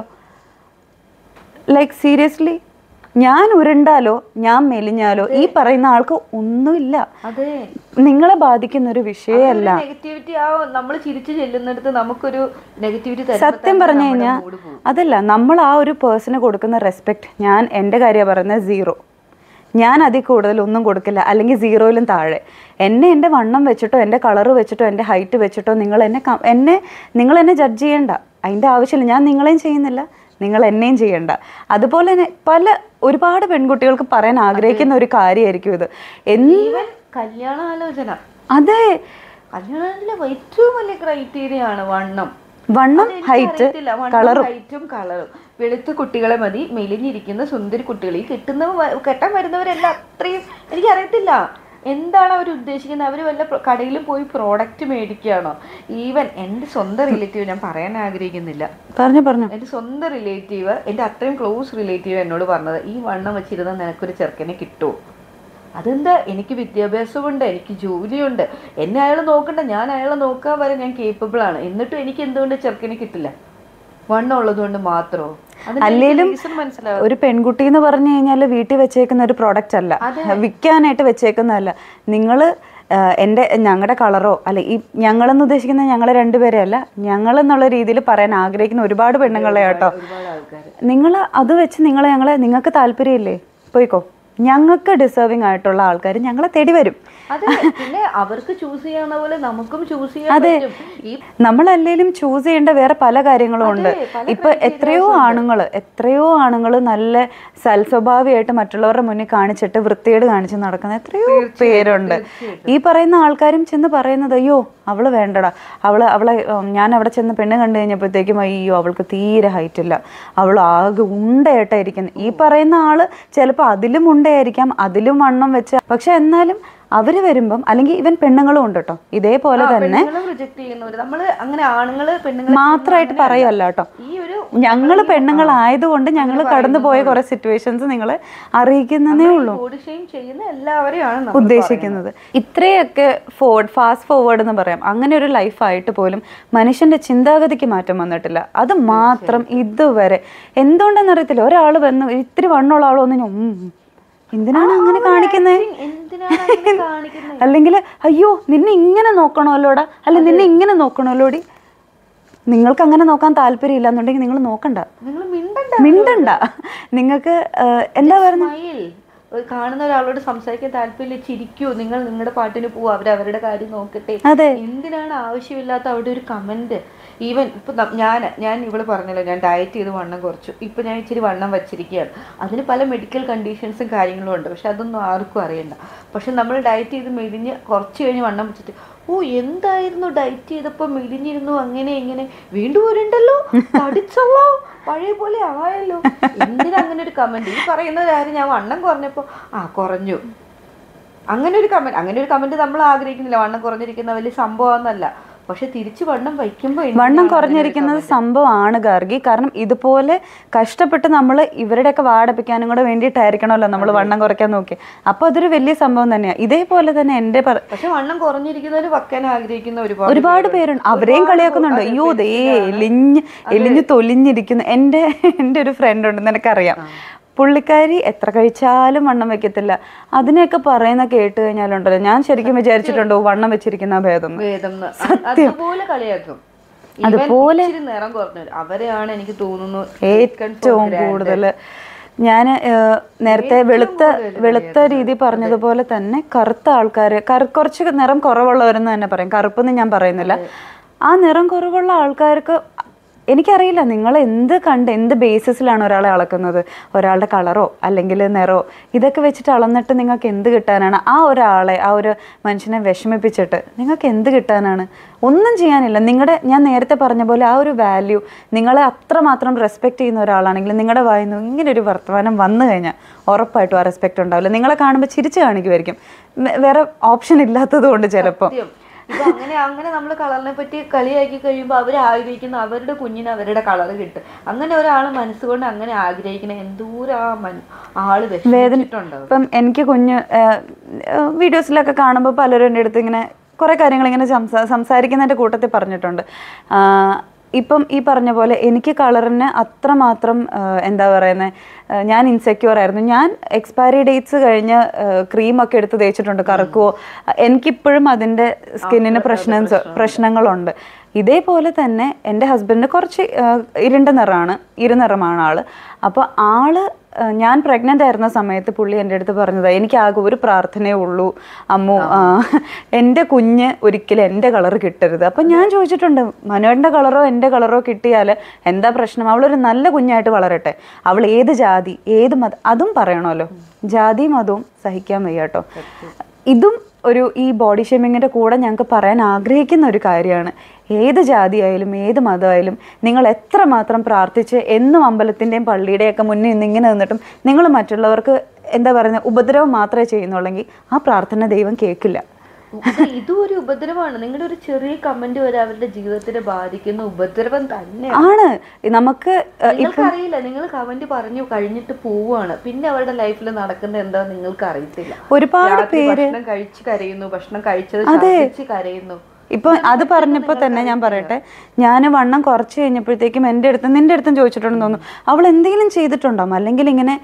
S1: ലൈക്ക് സീരിയസ്ലി ഞാൻ ഉരുണ്ടാലോ ഞാൻ മെലിഞ്ഞാലോ ഈ പറയുന്ന ആൾക്ക് ഒന്നുമില്ല
S2: അതെ
S1: നിങ്ങളെ ബാധിക്കുന്ന ഒരു വിഷയമല്ല
S2: നെഗറ്റിവിറ്റി ആ നമ്മൾ ചിരിച്ചു ചെല്ലുന്നിടത്ത് നമുക്കൊരു നെഗറ്റിവിറ്റി
S1: സത്യം പറഞ്ഞു കഴിഞ്ഞാൽ അതല്ല നമ്മൾ ആ ഒരു പേഴ്സണ് കൊടുക്കുന്ന റെസ്പെക്ട് ഞാൻ എൻ്റെ കാര്യമാണ് പറയുന്നത് സീറോ ഞാൻ അതിൽ കൂടുതൽ ഒന്നും കൊടുക്കില്ല അല്ലെങ്കിൽ സീറോയിലും താഴെ എന്നെ എൻ്റെ വണ്ണം വെച്ചിട്ടോ എൻ്റെ കളറ് വെച്ചിട്ടോ എൻ്റെ ഹൈറ്റ് വെച്ചിട്ടോ നിങ്ങൾ എന്നെ ക- എന്നെ നിങ്ങൾ എന്നെ ജഡ്ജ് ചെയ്യണ്ട അതിൻ്റെ ആവശ്യമില്ല ഞാൻ നിങ്ങളെയും ചെയ്യുന്നില്ല നിങ്ങൾ എന്നെയും ചെയ്യണ്ട അതുപോലെ തന്നെ പല ഒരുപാട് പെൺകുട്ടികൾക്ക് പറയാൻ ആഗ്രഹിക്കുന്ന ഒരു കാര്യമായിരിക്കും ഇത് എന്ത്
S2: ഈവൻ കല്യാണാലോചന
S1: അതെ
S2: കല്യാണത്തിലെ ഏറ്റവും വലിയ ക്രൈറ്റീരിയ ആണ് വണ്ണം
S1: വണ്ണം ഹൈറ്റ്
S2: കളറും ഹൈറ്റും കളറും വെളുത്ത കുട്ടികളെ മതി മെലിഞ്ഞിരിക്കുന്ന സുന്ദരി കുട്ടികൾ ഈ കിട്ടുന്ന വ- കെട്ടാൻ വരുന്നവരെല്ലാം അത്രയും എനിക്കറിയത്തില്ല എന്താണ് അവർ ഉദ്ദേശിക്കുന്നത് അവർ വല്ല പ്ര- കടയിലും പോയി പ്രോഡക്റ്റ് മേടിക്കുകയാണോ ഈവൻ എൻ്റെ സ്വന്തം റിലേറ്റീവ് ഞാൻ പറയാൻ ആഗ്രഹിക്കുന്നില്ല
S1: പറഞ്ഞു പറഞ്ഞു
S2: എൻ്റെ സ്വന്തം റിലേറ്റീവ് എൻ്റെ അത്രയും ക്ലോസ് റിലേറ്റീവ് എന്നോട് പറഞ്ഞത് ഈ വണ്ണം വെച്ചിരുന്ന നിനക്കൊരു ചെറുക്കനെ കിട്ടുമോ അതെന്താ എനിക്ക് വിദ്യാഭ്യാസമുണ്ട് എനിക്ക് ജോലിയുണ്ട് എന്നെ അയാൾ നോക്കണ്ട ഞാൻ അയാളെ നോക്കാൻ വരെ ഞാൻ കേപ്പബിൾ ആണ് എന്നിട്ടും എനിക്ക് എന്തുകൊണ്ട് ചെറുക്കനെ കിട്ടില്ല വണ്ണം ഉള്ളത് കൊണ്ട് മാത്രമോ
S1: അല്ലേലും
S2: റീസൺ മനസ്സിലാവും
S1: ഒരു പെൺകുട്ടി എന്ന് പറഞ്ഞു കഴിഞ്ഞാൽ വീട്ടിൽ വെച്ചേക്കുന്ന ഒരു പ്രോഡക്റ്റ് അല്ല വിൽക്കാനായിട്ട് വെച്ചേക്കുന്നതല്ല നിങ്ങൾ എൻ്റെ ഞങ്ങളുടെ കളറോ അല്ല ഈ ഞങ്ങളെന്ന് ഉദ്ദേശിക്കുന്ന ഞങ്ങൾ രണ്ടുപേരെ അല്ല ഞങ്ങൾ എന്നുള്ള രീതിയിൽ പറയാൻ ആഗ്രഹിക്കുന്ന ഒരുപാട് പെണ്ണുങ്ങളെ കേട്ടോ
S2: ഒരുപാട് ആൾക്കാർ
S1: നിങ്ങൾ അത് വെച്ച് നിങ്ങൾ ഞങ്ങളെ നിങ്ങൾക്ക് താല്പര്യമില്ലേ പോയിക്കോ ഞങ്ങൾക്ക് ഡിസേർവിംഗ് ആയിട്ടുള്ള ആൾക്കാർ ഞങ്ങളെ തേടി വരും
S2: അതെ പിന്നെ അവർക്ക് ചൂസ് ചെയ്യാവുന്ന പോലെ നമുക്കും ചൂസ് ചെയ്യാൻ പറ്റും ഈ
S1: നമ്മളല്ലേലും ചൂസ് ചെയ്യേണ്ട വേറെ പല കാര്യങ്ങളും ഉണ്ട്
S2: അതെ, പല
S1: ഇപ്പൊ എത്രയോ ആണുങ്ങൾ എത്രയോ ആണുങ്ങൾ നല്ല സൽസ്വഭാവിയായിട്ട് മറ്റുള്ളവരുടെ മുന്നിൽ കാണിച്ചിട്ട് വൃത്തികേട് കാണിച്ച് നടക്കുന്ന എത്രയോ പേരുണ്ട് ഈ പറയുന്ന ആൾക്കാരും ചെന്ന് പറയുന്നത് അയ്യോ അവള് വേണ്ടടാ അവള് അവളെ ഉം, ഞാൻ അവിടെ ചെന്ന് പെണ്ണ് കണ്ടു കഴിഞ്ഞപ്പോഴത്തേക്കും അയ്യോ അവൾക്ക് തീരെ ഹൈറ്റ് ഇല്ല അവൾ ആകെ ഉണ്ടയായിട്ടായിരിക്കുന്നത് ഈ പറയുന്ന ആള് ചിലപ്പോൾ അതിലും ഉണ്ടയായിരിക്കാം അതിലും വണ്ണം വെച്ച പക്ഷെ എന്നാലും അവര് വരുമ്പം അല്ലെങ്കിൽ ഇവൻ പെണ്ണുങ്ങളും ഉണ്ട് കേട്ടോ ഇതേപോലെ തന്നെ
S2: പെണ്ണുങ്ങളും റിജക്ട് ചെയ്യുന്നവര് നമ്മള് അങ്ങനെ ആണുങ്ങള് പെണ്ണുങ്ങളെ
S1: മാത്രമായിട്ട് പറയുമല്ല കേട്ടോ
S2: ഈ ഒരു
S1: ഞങ്ങൾ പെണ്ണുങ്ങളായതുകൊണ്ട് ഞങ്ങൾ കടന്നു പോയ കുറെ സിറ്റുവേഷൻസ് നിങ്ങളെ അറിയിക്കുന്നതേ ഉള്ളൂ
S2: ബോഡി ഷെയിം ചെയ്യുന്ന എല്ലാവരെയാണ് നമ്മൾ
S1: ഉദ്ദേശിക്കുന്നത് ഇത്രയൊക്കെ ഫോർഡ് ഫാസ്റ്റ് ഫോർവേഡ് എന്ന് പറയാം അങ്ങനെ ഒരു ലൈഫായിട്ട് പോലും മനുഷ്യന്റെ ചിന്താഗതിക്ക് മാറ്റം വന്നിട്ടില്ല അത് മാത്രം ഇതുവരെ എന്തുകൊണ്ടെന്നറിയത്തില്ല ഒരാൾ വന്ന് ഇത്തിരി വണ്ണുള്ള ആളൊന്നും ഞാൻ, ഉം, ഉം, എന്തിനാണ് അങ്ങനെ കാണിക്കുന്നത്
S2: എന്തിനാണ് അങ്ങനെ കാണിക്കുന്നത്
S1: അല്ലെങ്കിൽ അയ്യോ നിന്നെ ഇങ്ങനെ നോക്കണമല്ലോടാ അല്ല നിന്നെ ഇങ്ങനെ നോക്കണമല്ലോടി നിങ്ങൾക്ക് അങ്ങനെ നോക്കാൻ താല്പര്യമില്ല എന്നുണ്ടെങ്കിൽ നിങ്ങൾ നോക്കണ്ട
S2: നിങ്ങൾ മിണ്ടണ്ട
S1: മിണ്ടണ്ട നിങ്ങൾക്ക് ഏഹ്, എന്താ പറയുക
S2: സ്മൈൽ കാണുന്ന ഒരാളോട് സംസാരിക്കാൻ താല്പര്യമില്ല ചിരിക്കൂ നിങ്ങൾ നിങ്ങളുടെ പാട്ടിന് പോവൂ അവർ അവരുടെ കാര്യം നോക്കട്ടെ
S1: അതെ
S2: എന്തിനാണ് ആവശ്യമില്ലാത്ത അവിടെ ഒരു കമന്റ് ഈവൻ ഇപ്പൊ ന- ഞാൻ ഞാൻ ഇവിടെ പറഞ്ഞല്ലോ ഞാൻ ഡയറ്റ് ചെയ്ത് വണ്ണം കുറച്ചു ഇപ്പൊ ഞാൻ ഇച്ചിരി വണ്ണം വച്ചിരിക്കുകയാണ് അതിന് പല മെഡിക്കൽ കണ്ടീഷൻസും കാര്യങ്ങളും ഉണ്ട് പക്ഷെ അതൊന്നും ആർക്കും അറിയണ്ട പക്ഷെ നമ്മൾ ഡയറ്റ് ചെയ്ത് മെലിഞ്ഞ് കുറച്ച് കഴിഞ്ഞ് വണ്ണം വെച്ചിട്ട് ഓ എന്തായിരുന്നു ഡയറ്റ് ചെയ്തപ്പോ മെലിഞ്ഞിരുന്നു അങ്ങനെ ഇങ്ങനെ വീണ്ടും ഒരുണ്ടല്ലോ തടിച്ചല്ലോ പഴയ പോലെ ആയല്ലോ എന്തിനാ അങ്ങനെ ഒരു കമന്റ് ഈ പറയുന്ന കാര്യം ഞാൻ വണ്ണം കുറഞ്ഞപ്പോ ആ കുറഞ്ഞു അങ്ങനെ ഒരു കമന്റ് അങ്ങനെ ഒരു കമന്റ് നമ്മൾ ആഗ്രഹിക്കുന്നില്ല വണ്ണം കുറഞ്ഞിരിക്കുന്ന വലിയ സംഭവമൊന്നല്ല പക്ഷെ തിരിച്ചു വണ്ണം വയ്ക്കുമ്പോൾ
S1: വണ്ണം കുറഞ്ഞിരിക്കുന്നത് സംഭവമാണ് ഗാർഗി കാരണം ഇതുപോലെ കഷ്ടപ്പെട്ട് നമ്മൾ ഇവരുടെയൊക്കെ വാടപ്പിക്കാനും കൂടെ വേണ്ടിയിട്ടായിരിക്കണമല്ലോ നമ്മൾ വണ്ണം കുറയ്ക്കാൻ നോക്കി അപ്പോൾ അതൊരു വലിയ സംഭവം തന്നെയാണ് ഇതേപോലെ തന്നെ എൻ്റെ പ-
S2: പക്ഷെ വണ്ണം കുറഞ്ഞിരിക്കുന്നവര് വയ്ക്കാൻ ആഗ്രഹിക്കുന്ന ഒരുപാട്
S1: ഒരുപാട് പേരുണ്ട് അവരെയും കളിയാക്കുന്നുണ്ട് അയ്യോ ദേ എലിഞ്ഞ് എലിഞ്ഞ് തൊലിഞ്ഞിരിക്കുന്നു എൻ്റെ എൻ്റെ ഒരു ഫ്രണ്ട് ഉണ്ട് നിനക്കറിയാം പുള്ളിക്കാരി എത്ര കഴിച്ചാലും വണ്ണം വെക്കത്തില്ല അതിനെയൊക്കെ പറയുന്ന കേട്ട് കഴിഞ്ഞാലുണ്ടല്ലോ ഞാൻ ശരിക്കും വിചാരിച്ചിട്ടുണ്ടോ വണ്ണം വെച്ചിരിക്കുന്ന ഭേദം എന്ന്.
S2: ഭേദം ന്ന്. അതുപോലെ കളിയാക്കും Even
S1: അതുപോലെ-
S2: ഇച്ചിരി നിറം കുറഞ്ഞവർ അവരെയാണ് എനിക്ക് തോന്നുന്നു
S1: ഏറ്റവും കൂടുതൽ ഞാൻ നേരത്തെ വെളുത്ത വെളുത്ത രീതി പറഞ്ഞതുപോലെ തന്നെ കറുത്ത ആൾക്കാർ കറു കുറച്ച് നിറം കുറവുള്ളവരെന്ന് തന്നെ പറയും കറുപ്പെന്ന് ഞാൻ പറയുന്നില്ല ആ നിറം കുറവുള്ള ആൾക്കാർക്ക് എനിക്കറിയില്ല നിങ്ങൾ എന്ത് കണ്ട് എന്ത് ബേസിസിലാണ് ഒരാളെ അളക്കുന്നത് ഒരാളുടെ കളറോ അല്ലെങ്കിൽ നിറോ ഇതൊക്കെ വെച്ചിട്ട് അളന്നിട്ട് നിങ്ങൾക്ക് എന്ത് കിട്ടാനാണ് ആ ഒരാളെ ആ ഒരു മനുഷ്യനെ വിഷമിപ്പിച്ചിട്ട് നിങ്ങൾക്ക് എന്ത് കിട്ടാനാണ് ഒന്നും ചെയ്യാനില്ല നിങ്ങളുടെ ഞാൻ നേരത്തെ പറഞ്ഞ പോലെ ആ ഒരു വാല്യൂ നിങ്ങളെ അത്രമാത്രം റെസ്പെക്ട് ചെയ്യുന്ന ഒരാളാണെങ്കിൽ നിങ്ങളുടെ വായിൽ നിന്ന് ഇങ്ങനെ ഒരു വർത്തമാനം വന്നു കഴിഞ്ഞാൽ ഉറപ്പായിട്ടും ആ റെസ്പെക്ട് ഉണ്ടാവില്ല നിങ്ങളെ കാണുമ്പോൾ ചിരിച്ച് കാണിക്കുമായിരിക്കും വേ- വേറെ ഓപ്ഷൻ ഇല്ലാത്തത് കൊണ്ട് ചിലപ്പോൾ
S2: സത്യം ഇപ്പൊ അങ്ങനെ അങ്ങനെ നമ്മൾ കളറിനെ പറ്റി കളിയാക്കി കഴിയുമ്പോൾ അവർ ആഗ്രഹിക്കുന്ന അവരുടെ കുഞ്ഞിന് അവരുടെ കളർ കിട്ടും അങ്ങനെ ഒരാൾ മനസ്സുകൊണ്ട് അങ്ങനെ ആഗ്രഹിക്കണ എന്തോരം ആ മൻ ആള് വിഷമിച്ചിട്ടുണ്ടാവും
S1: ഇപ്പം എനിക്ക് കുഞ്ഞ് വീഡിയോസിലൊക്കെ കാണുമ്പോൾ പലരും എൻ്റെ അടുത്ത് ഇങ്ങനെ കുറേ കാര്യങ്ങൾ ഇങ്ങനെ സംസാ സംസാരിക്കുന്നതിൻ്റെ കൂട്ടത്തിൽ പറഞ്ഞിട്ടുണ്ട് ആ, ഇപ്പം ഈ പറഞ്ഞ പോലെ എനിക്ക് കളറിന് അത്രമാത്രം ആ, എന്താ പറയുന്നത് ഞാൻ ഇൻസെക്യൂർ ആയിരുന്നു ഞാൻ എക്സ്പയറി ഡേറ്റ്സ് കഴിഞ്ഞ ക്രീമൊക്കെ എടുത്ത് തേച്ചിട്ടുണ്ട് കറക്കുവോ എനിക്കിപ്പോഴും അതിൻ്റെ സ്കിന്നിന് പ്രശ്നം പ്രശ്നങ്ങളുണ്ട് ഇതേപോലെ തന്നെ എൻ്റെ ഹസ്ബൻഡിന് കുറച്ച് ആ, ഇരുണ്ട നിറമാണ് ഇരുനിറമാണ് ആള് അപ്പോൾ ആള് ആ, ഞാൻ പ്രഗ്നൻ്റ് ആയിരുന്ന സമയത്ത് പുള്ളി എൻ്റെ അടുത്ത് പറഞ്ഞത് എനിക്ക് ആകെ ഒരു പ്രാർത്ഥനയേ ഉള്ളൂ അമ്മു ആ, എൻ്റെ കുഞ്ഞ് ഒരിക്കലും എൻ്റെ കളർ കിട്ടരുത് അപ്പം ഞാൻ ചോദിച്ചിട്ടുണ്ട് മനുവേൻ്റെ കളറോ എൻ്റെ കളറോ കിട്ടിയാൽ എന്താ പ്രശ്നം അവളൊരു നല്ല കുഞ്ഞായിട്ട് വളരട്ടെ അവൾ ഏത് ജാതി ഏത് മതം അതും പറയണമല്ലോ ജാതി മതവും സഹിക്കാൻ വയ്യ കേട്ടോ ഇതും ഒരു ഈ ബോഡി ഷേമിങ്ങിൻ്റെ കൂടെ ഞങ്ങൾക്ക് പറയാൻ ആഗ്രഹിക്കുന്ന ഒരു കാര്യമാണ് ഏത് ജാതിയായാലും ഏത് മതമായാലും നിങ്ങൾ എത്രമാത്രം പ്രാർത്ഥിച്ച് എന്നും അമ്പലത്തിൻ്റെയും പള്ളിയുടെയൊക്കെ മുന്നിൽ നിന്ന് ഇങ്ങനെ നിന്നിട്ടും നിങ്ങൾ മറ്റുള്ളവർക്ക് എന്താ പറയുന്നത് ഉപദ്രവം മാത്രമേ ചെയ്യുന്നുള്ളെങ്കിൽ ആ പ്രാർത്ഥന ദൈവം കേൾക്കില്ല
S2: ഇത് ഇതും ഒരു ഉപദ്രവമാണ് നിങ്ങളുടെ ഒരു ചെറിയ കമന്റ് വരെ അവരുടെ ജീവിതത്തിനെ ബാധിക്കുന്ന ഉപദ്രവം തന്നെയാണ്
S1: ആണ് നമുക്ക് ഏഹ്,
S2: നിങ്ങൾക്കറിയില്ല നിങ്ങൾ കമന്റ് പറഞ്ഞു കഴിഞ്ഞിട്ട് പോവാണ് പിന്നെ അവരുടെ ലൈഫിൽ നടക്കുന്നത് എന്താ നിങ്ങൾക്ക് അറിയത്തില്ല
S1: ഒരുപാട്
S2: രാത്രി ഭക്ഷണം കഴിച്ച് കരയുന്നു ഭക്ഷണം കഴിച്ചത് ഛർദ്ദിച്ച് കരയുന്നു
S1: ഇപ്പൊ അത് പറഞ്ഞപ്പോൾ തന്നെ ഞാൻ പറയട്ടെ ഞാൻ വണ്ണം കുറച്ച് കഴിഞ്ഞപ്പോഴത്തേക്കും എൻ്റെ അടുത്ത് നിന്റെ അടുത്തും ചോദിച്ചിട്ടുണ്ടെന്ന് തോന്നുന്നു അവൾ എന്തെങ്കിലും ചെയ്തിട്ടുണ്ടോ അല്ലെങ്കിൽ ഇങ്ങനെ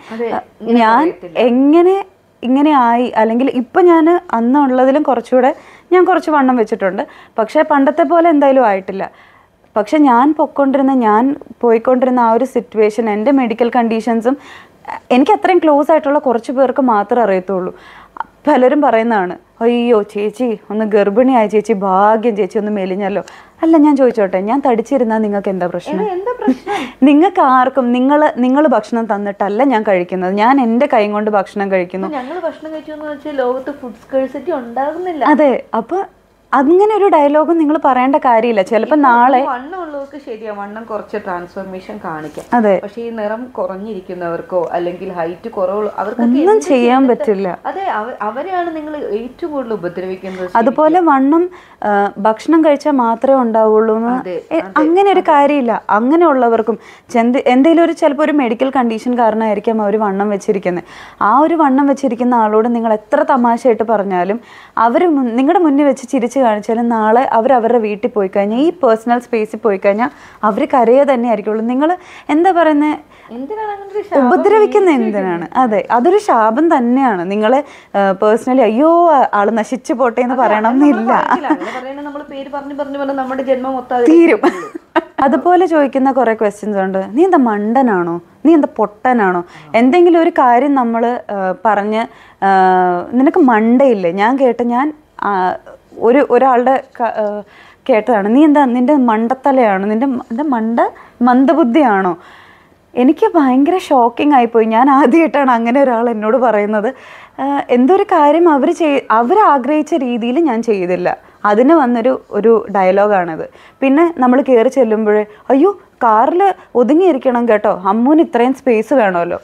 S1: ഞാൻ എങ്ങനെ ഇങ്ങനെ ആയി അല്ലെങ്കിൽ ഇപ്പം ഞാൻ അന്നുള്ളതിലും കുറച്ചുകൂടെ ഞാൻ കുറച്ച് വണ്ണം വെച്ചിട്ടുണ്ട് പക്ഷേ പണ്ടത്തെ പോലെ എന്തായാലും ആയിട്ടില്ല പക്ഷെ ഞാൻ പൊയ്ക്കൊണ്ടിരുന്ന ഞാൻ പോയിക്കൊണ്ടിരുന്ന ആ ഒരു സിറ്റുവേഷൻ എൻ്റെ മെഡിക്കൽ കണ്ടീഷൻസും എനിക്ക് അത്രയും ക്ലോസ് ആയിട്ടുള്ള കുറച്ച് പേർക്ക് മാത്രമേ അറിയത്തുള്ളൂ പലരും പറയുന്നതാണ് അയ്യോ ചേച്ചി ഒന്ന് ഗർഭിണിയായ ചേച്ചി ഭാഗ്യം ചേച്ചി ഒന്ന് മെലിഞ്ഞല്ലോ അല്ല ഞാൻ ചോദിച്ചോട്ടെ ഞാൻ തടിച്ചിരുന്നാൽ നിങ്ങൾക്ക് എന്താ പ്രശ്നം
S2: എന്താ പ്രശ്നം
S1: നിങ്ങൾക്ക് ആർക്കും നിങ്ങൾ നിങ്ങൾ ഭക്ഷണം തന്നിട്ടല്ല ഞാൻ കഴിക്കുന്നത് ഞാൻ എൻ്റെ കൈ കൊണ്ട് ഭക്ഷണം കഴിക്കുന്നു
S2: ഞങ്ങൾ ഭക്ഷണം കഴിച്ചു എന്ന് വെച്ചാൽ ലോകത്ത് ഫുഡ് സ്കേഴ്സിറ്റി ഉണ്ടാകുന്നില്ല
S1: അതെ അപ്പൊ അങ്ങനെ ഒരു ഡയലോഗും നിങ്ങൾ പറയേണ്ട കാര്യമില്ല ചിലപ്പോൾ നാളെ
S2: വണ്ണം ഉള്ളവർക്ക് ശരിയാ വണ്ണം കുറച്ച് ട്രാൻസ്ഫോർമേഷൻ കാണിക്കാം
S1: അതെ
S2: പക്ഷെ ഈ നിറം കുറഞ്ഞിരിക്കുന്നവർക്കോ അല്ലെങ്കിൽ ഹൈറ്റ് കുറവുള്ള അവർക്കൊക്കെ
S1: ഒന്നും
S2: എന്ത്
S1: ചെയ്യാൻ
S2: ചെയ്തിട്ട്
S1: പറ്റില്ല
S2: അതെ അവ- അവരെയാണ് നിങ്ങൾ ഏറ്റവും കൂടുതൽ ഉപദ്രവിക്കുന്നത്
S1: അതുപോലെ വണ്ണം ആ, ഭക്ഷണം കഴിച്ചാൽ മാത്രമേ ഉണ്ടാവുള്ളൂ എന്ന്
S2: അതെ,
S1: എ- അങ്ങനെ ഒരു കാര്യമില്ല അങ്ങനെയുള്ളവർക്കും ചെന്ത് എന്തെങ്കിലും ഒരു ചിലപ്പോൾ ഒരു മെഡിക്കൽ കണ്ടീഷൻ കാരണമായിരിക്കാം അവർ വണ്ണം വെച്ചിരിക്കുന്നത് ആ ഒരു വണ്ണം വെച്ചിരിക്കുന്ന ആളോട് നിങ്ങൾ എത്ര തമാശയായിട്ട് പറഞ്ഞാലും അവർ നിങ്ങളുടെ മുന്നിൽ വെച്ച് ചിരിച്ച് കാണിച്ചാലും നാളെ അവർ അവരുടെ വീട്ടിൽ പോയി കഴിഞ്ഞാൽ ഈ പേഴ്സണൽ സ്പേസിൽ പോയി കഴിഞ്ഞാൽ അവർ കരയെ തന്നെ ആയിരിക്കുള്ളൂ നിങ്ങൾ എന്താ പറയുന്നത്
S2: എന്തിനാണ് അങ്ങനെ ഒരു ശാപം
S1: ഉപദ്രവിക്കുന്ന എന്തിനാണ് അതെ അതൊരു ശാപം തന്നെയാണ് നിങ്ങളെ പേഴ്സണലി അയ്യോ ആള് നശിച്ചു പോട്ടെ എന്ന് പറയണമെന്നില്ല
S2: അങ്ങനെ പറയുന്നത് നമ്മൾ പേര് പറഞ്ഞു പറഞ്ഞു പറഞ്ഞ് നമ്മുടെ ജന്മം മൊത്തം അതിൽ
S1: തീരും അതുപോലെ ചോദിക്കുന്ന കുറെ ക്വസ്റ്റ്യൻസ് ഉണ്ട് നീ എന്താ മണ്ടനാണോ നീ എന്താ പൊട്ടനാണോ എന്തെങ്കിലും ഒരു കാര്യം നമ്മൾ പറഞ്ഞ് ആ, നിനക്ക് മണ്ടയില്ലേ ഞാൻ കേട്ട ഞാൻ ആ, ഒരു ഒരാളുടെ ക- ആ, കേട്ടതാണ് നീ എന്താ നിന്റെ മണ്ടത്തലയാണോ നിന്റെ മ- നിന്റെ മണ്ട മന്ദബുദ്ധിയാണോ എനിക്ക് ഭയങ്കര ഷോക്കിംഗ് ആയിപ്പോയി ഞാൻ ആദ്യമായിട്ടാണ് അങ്ങനെ ഒരാൾ എന്നോട് പറയുന്നത് ആഹ് എന്തോ ഒരു കാര്യം അവർ ചെയ് അവർ ആഗ്രഹിച്ച രീതിയിൽ ഞാൻ ചെയ്തില്ല അതിന് വന്നൊരു ഒരു ഡയലോഗാണിത് പിന്നെ നമ്മൾ കയറി ചെല്ലുമ്പോഴേ അയ്യോ കാറിൽ ഒതുങ്ങിയിരിക്കണം കേട്ടോ അമ്മൂന് ഇത്രയും സ്പേസ് വേണമല്ലോ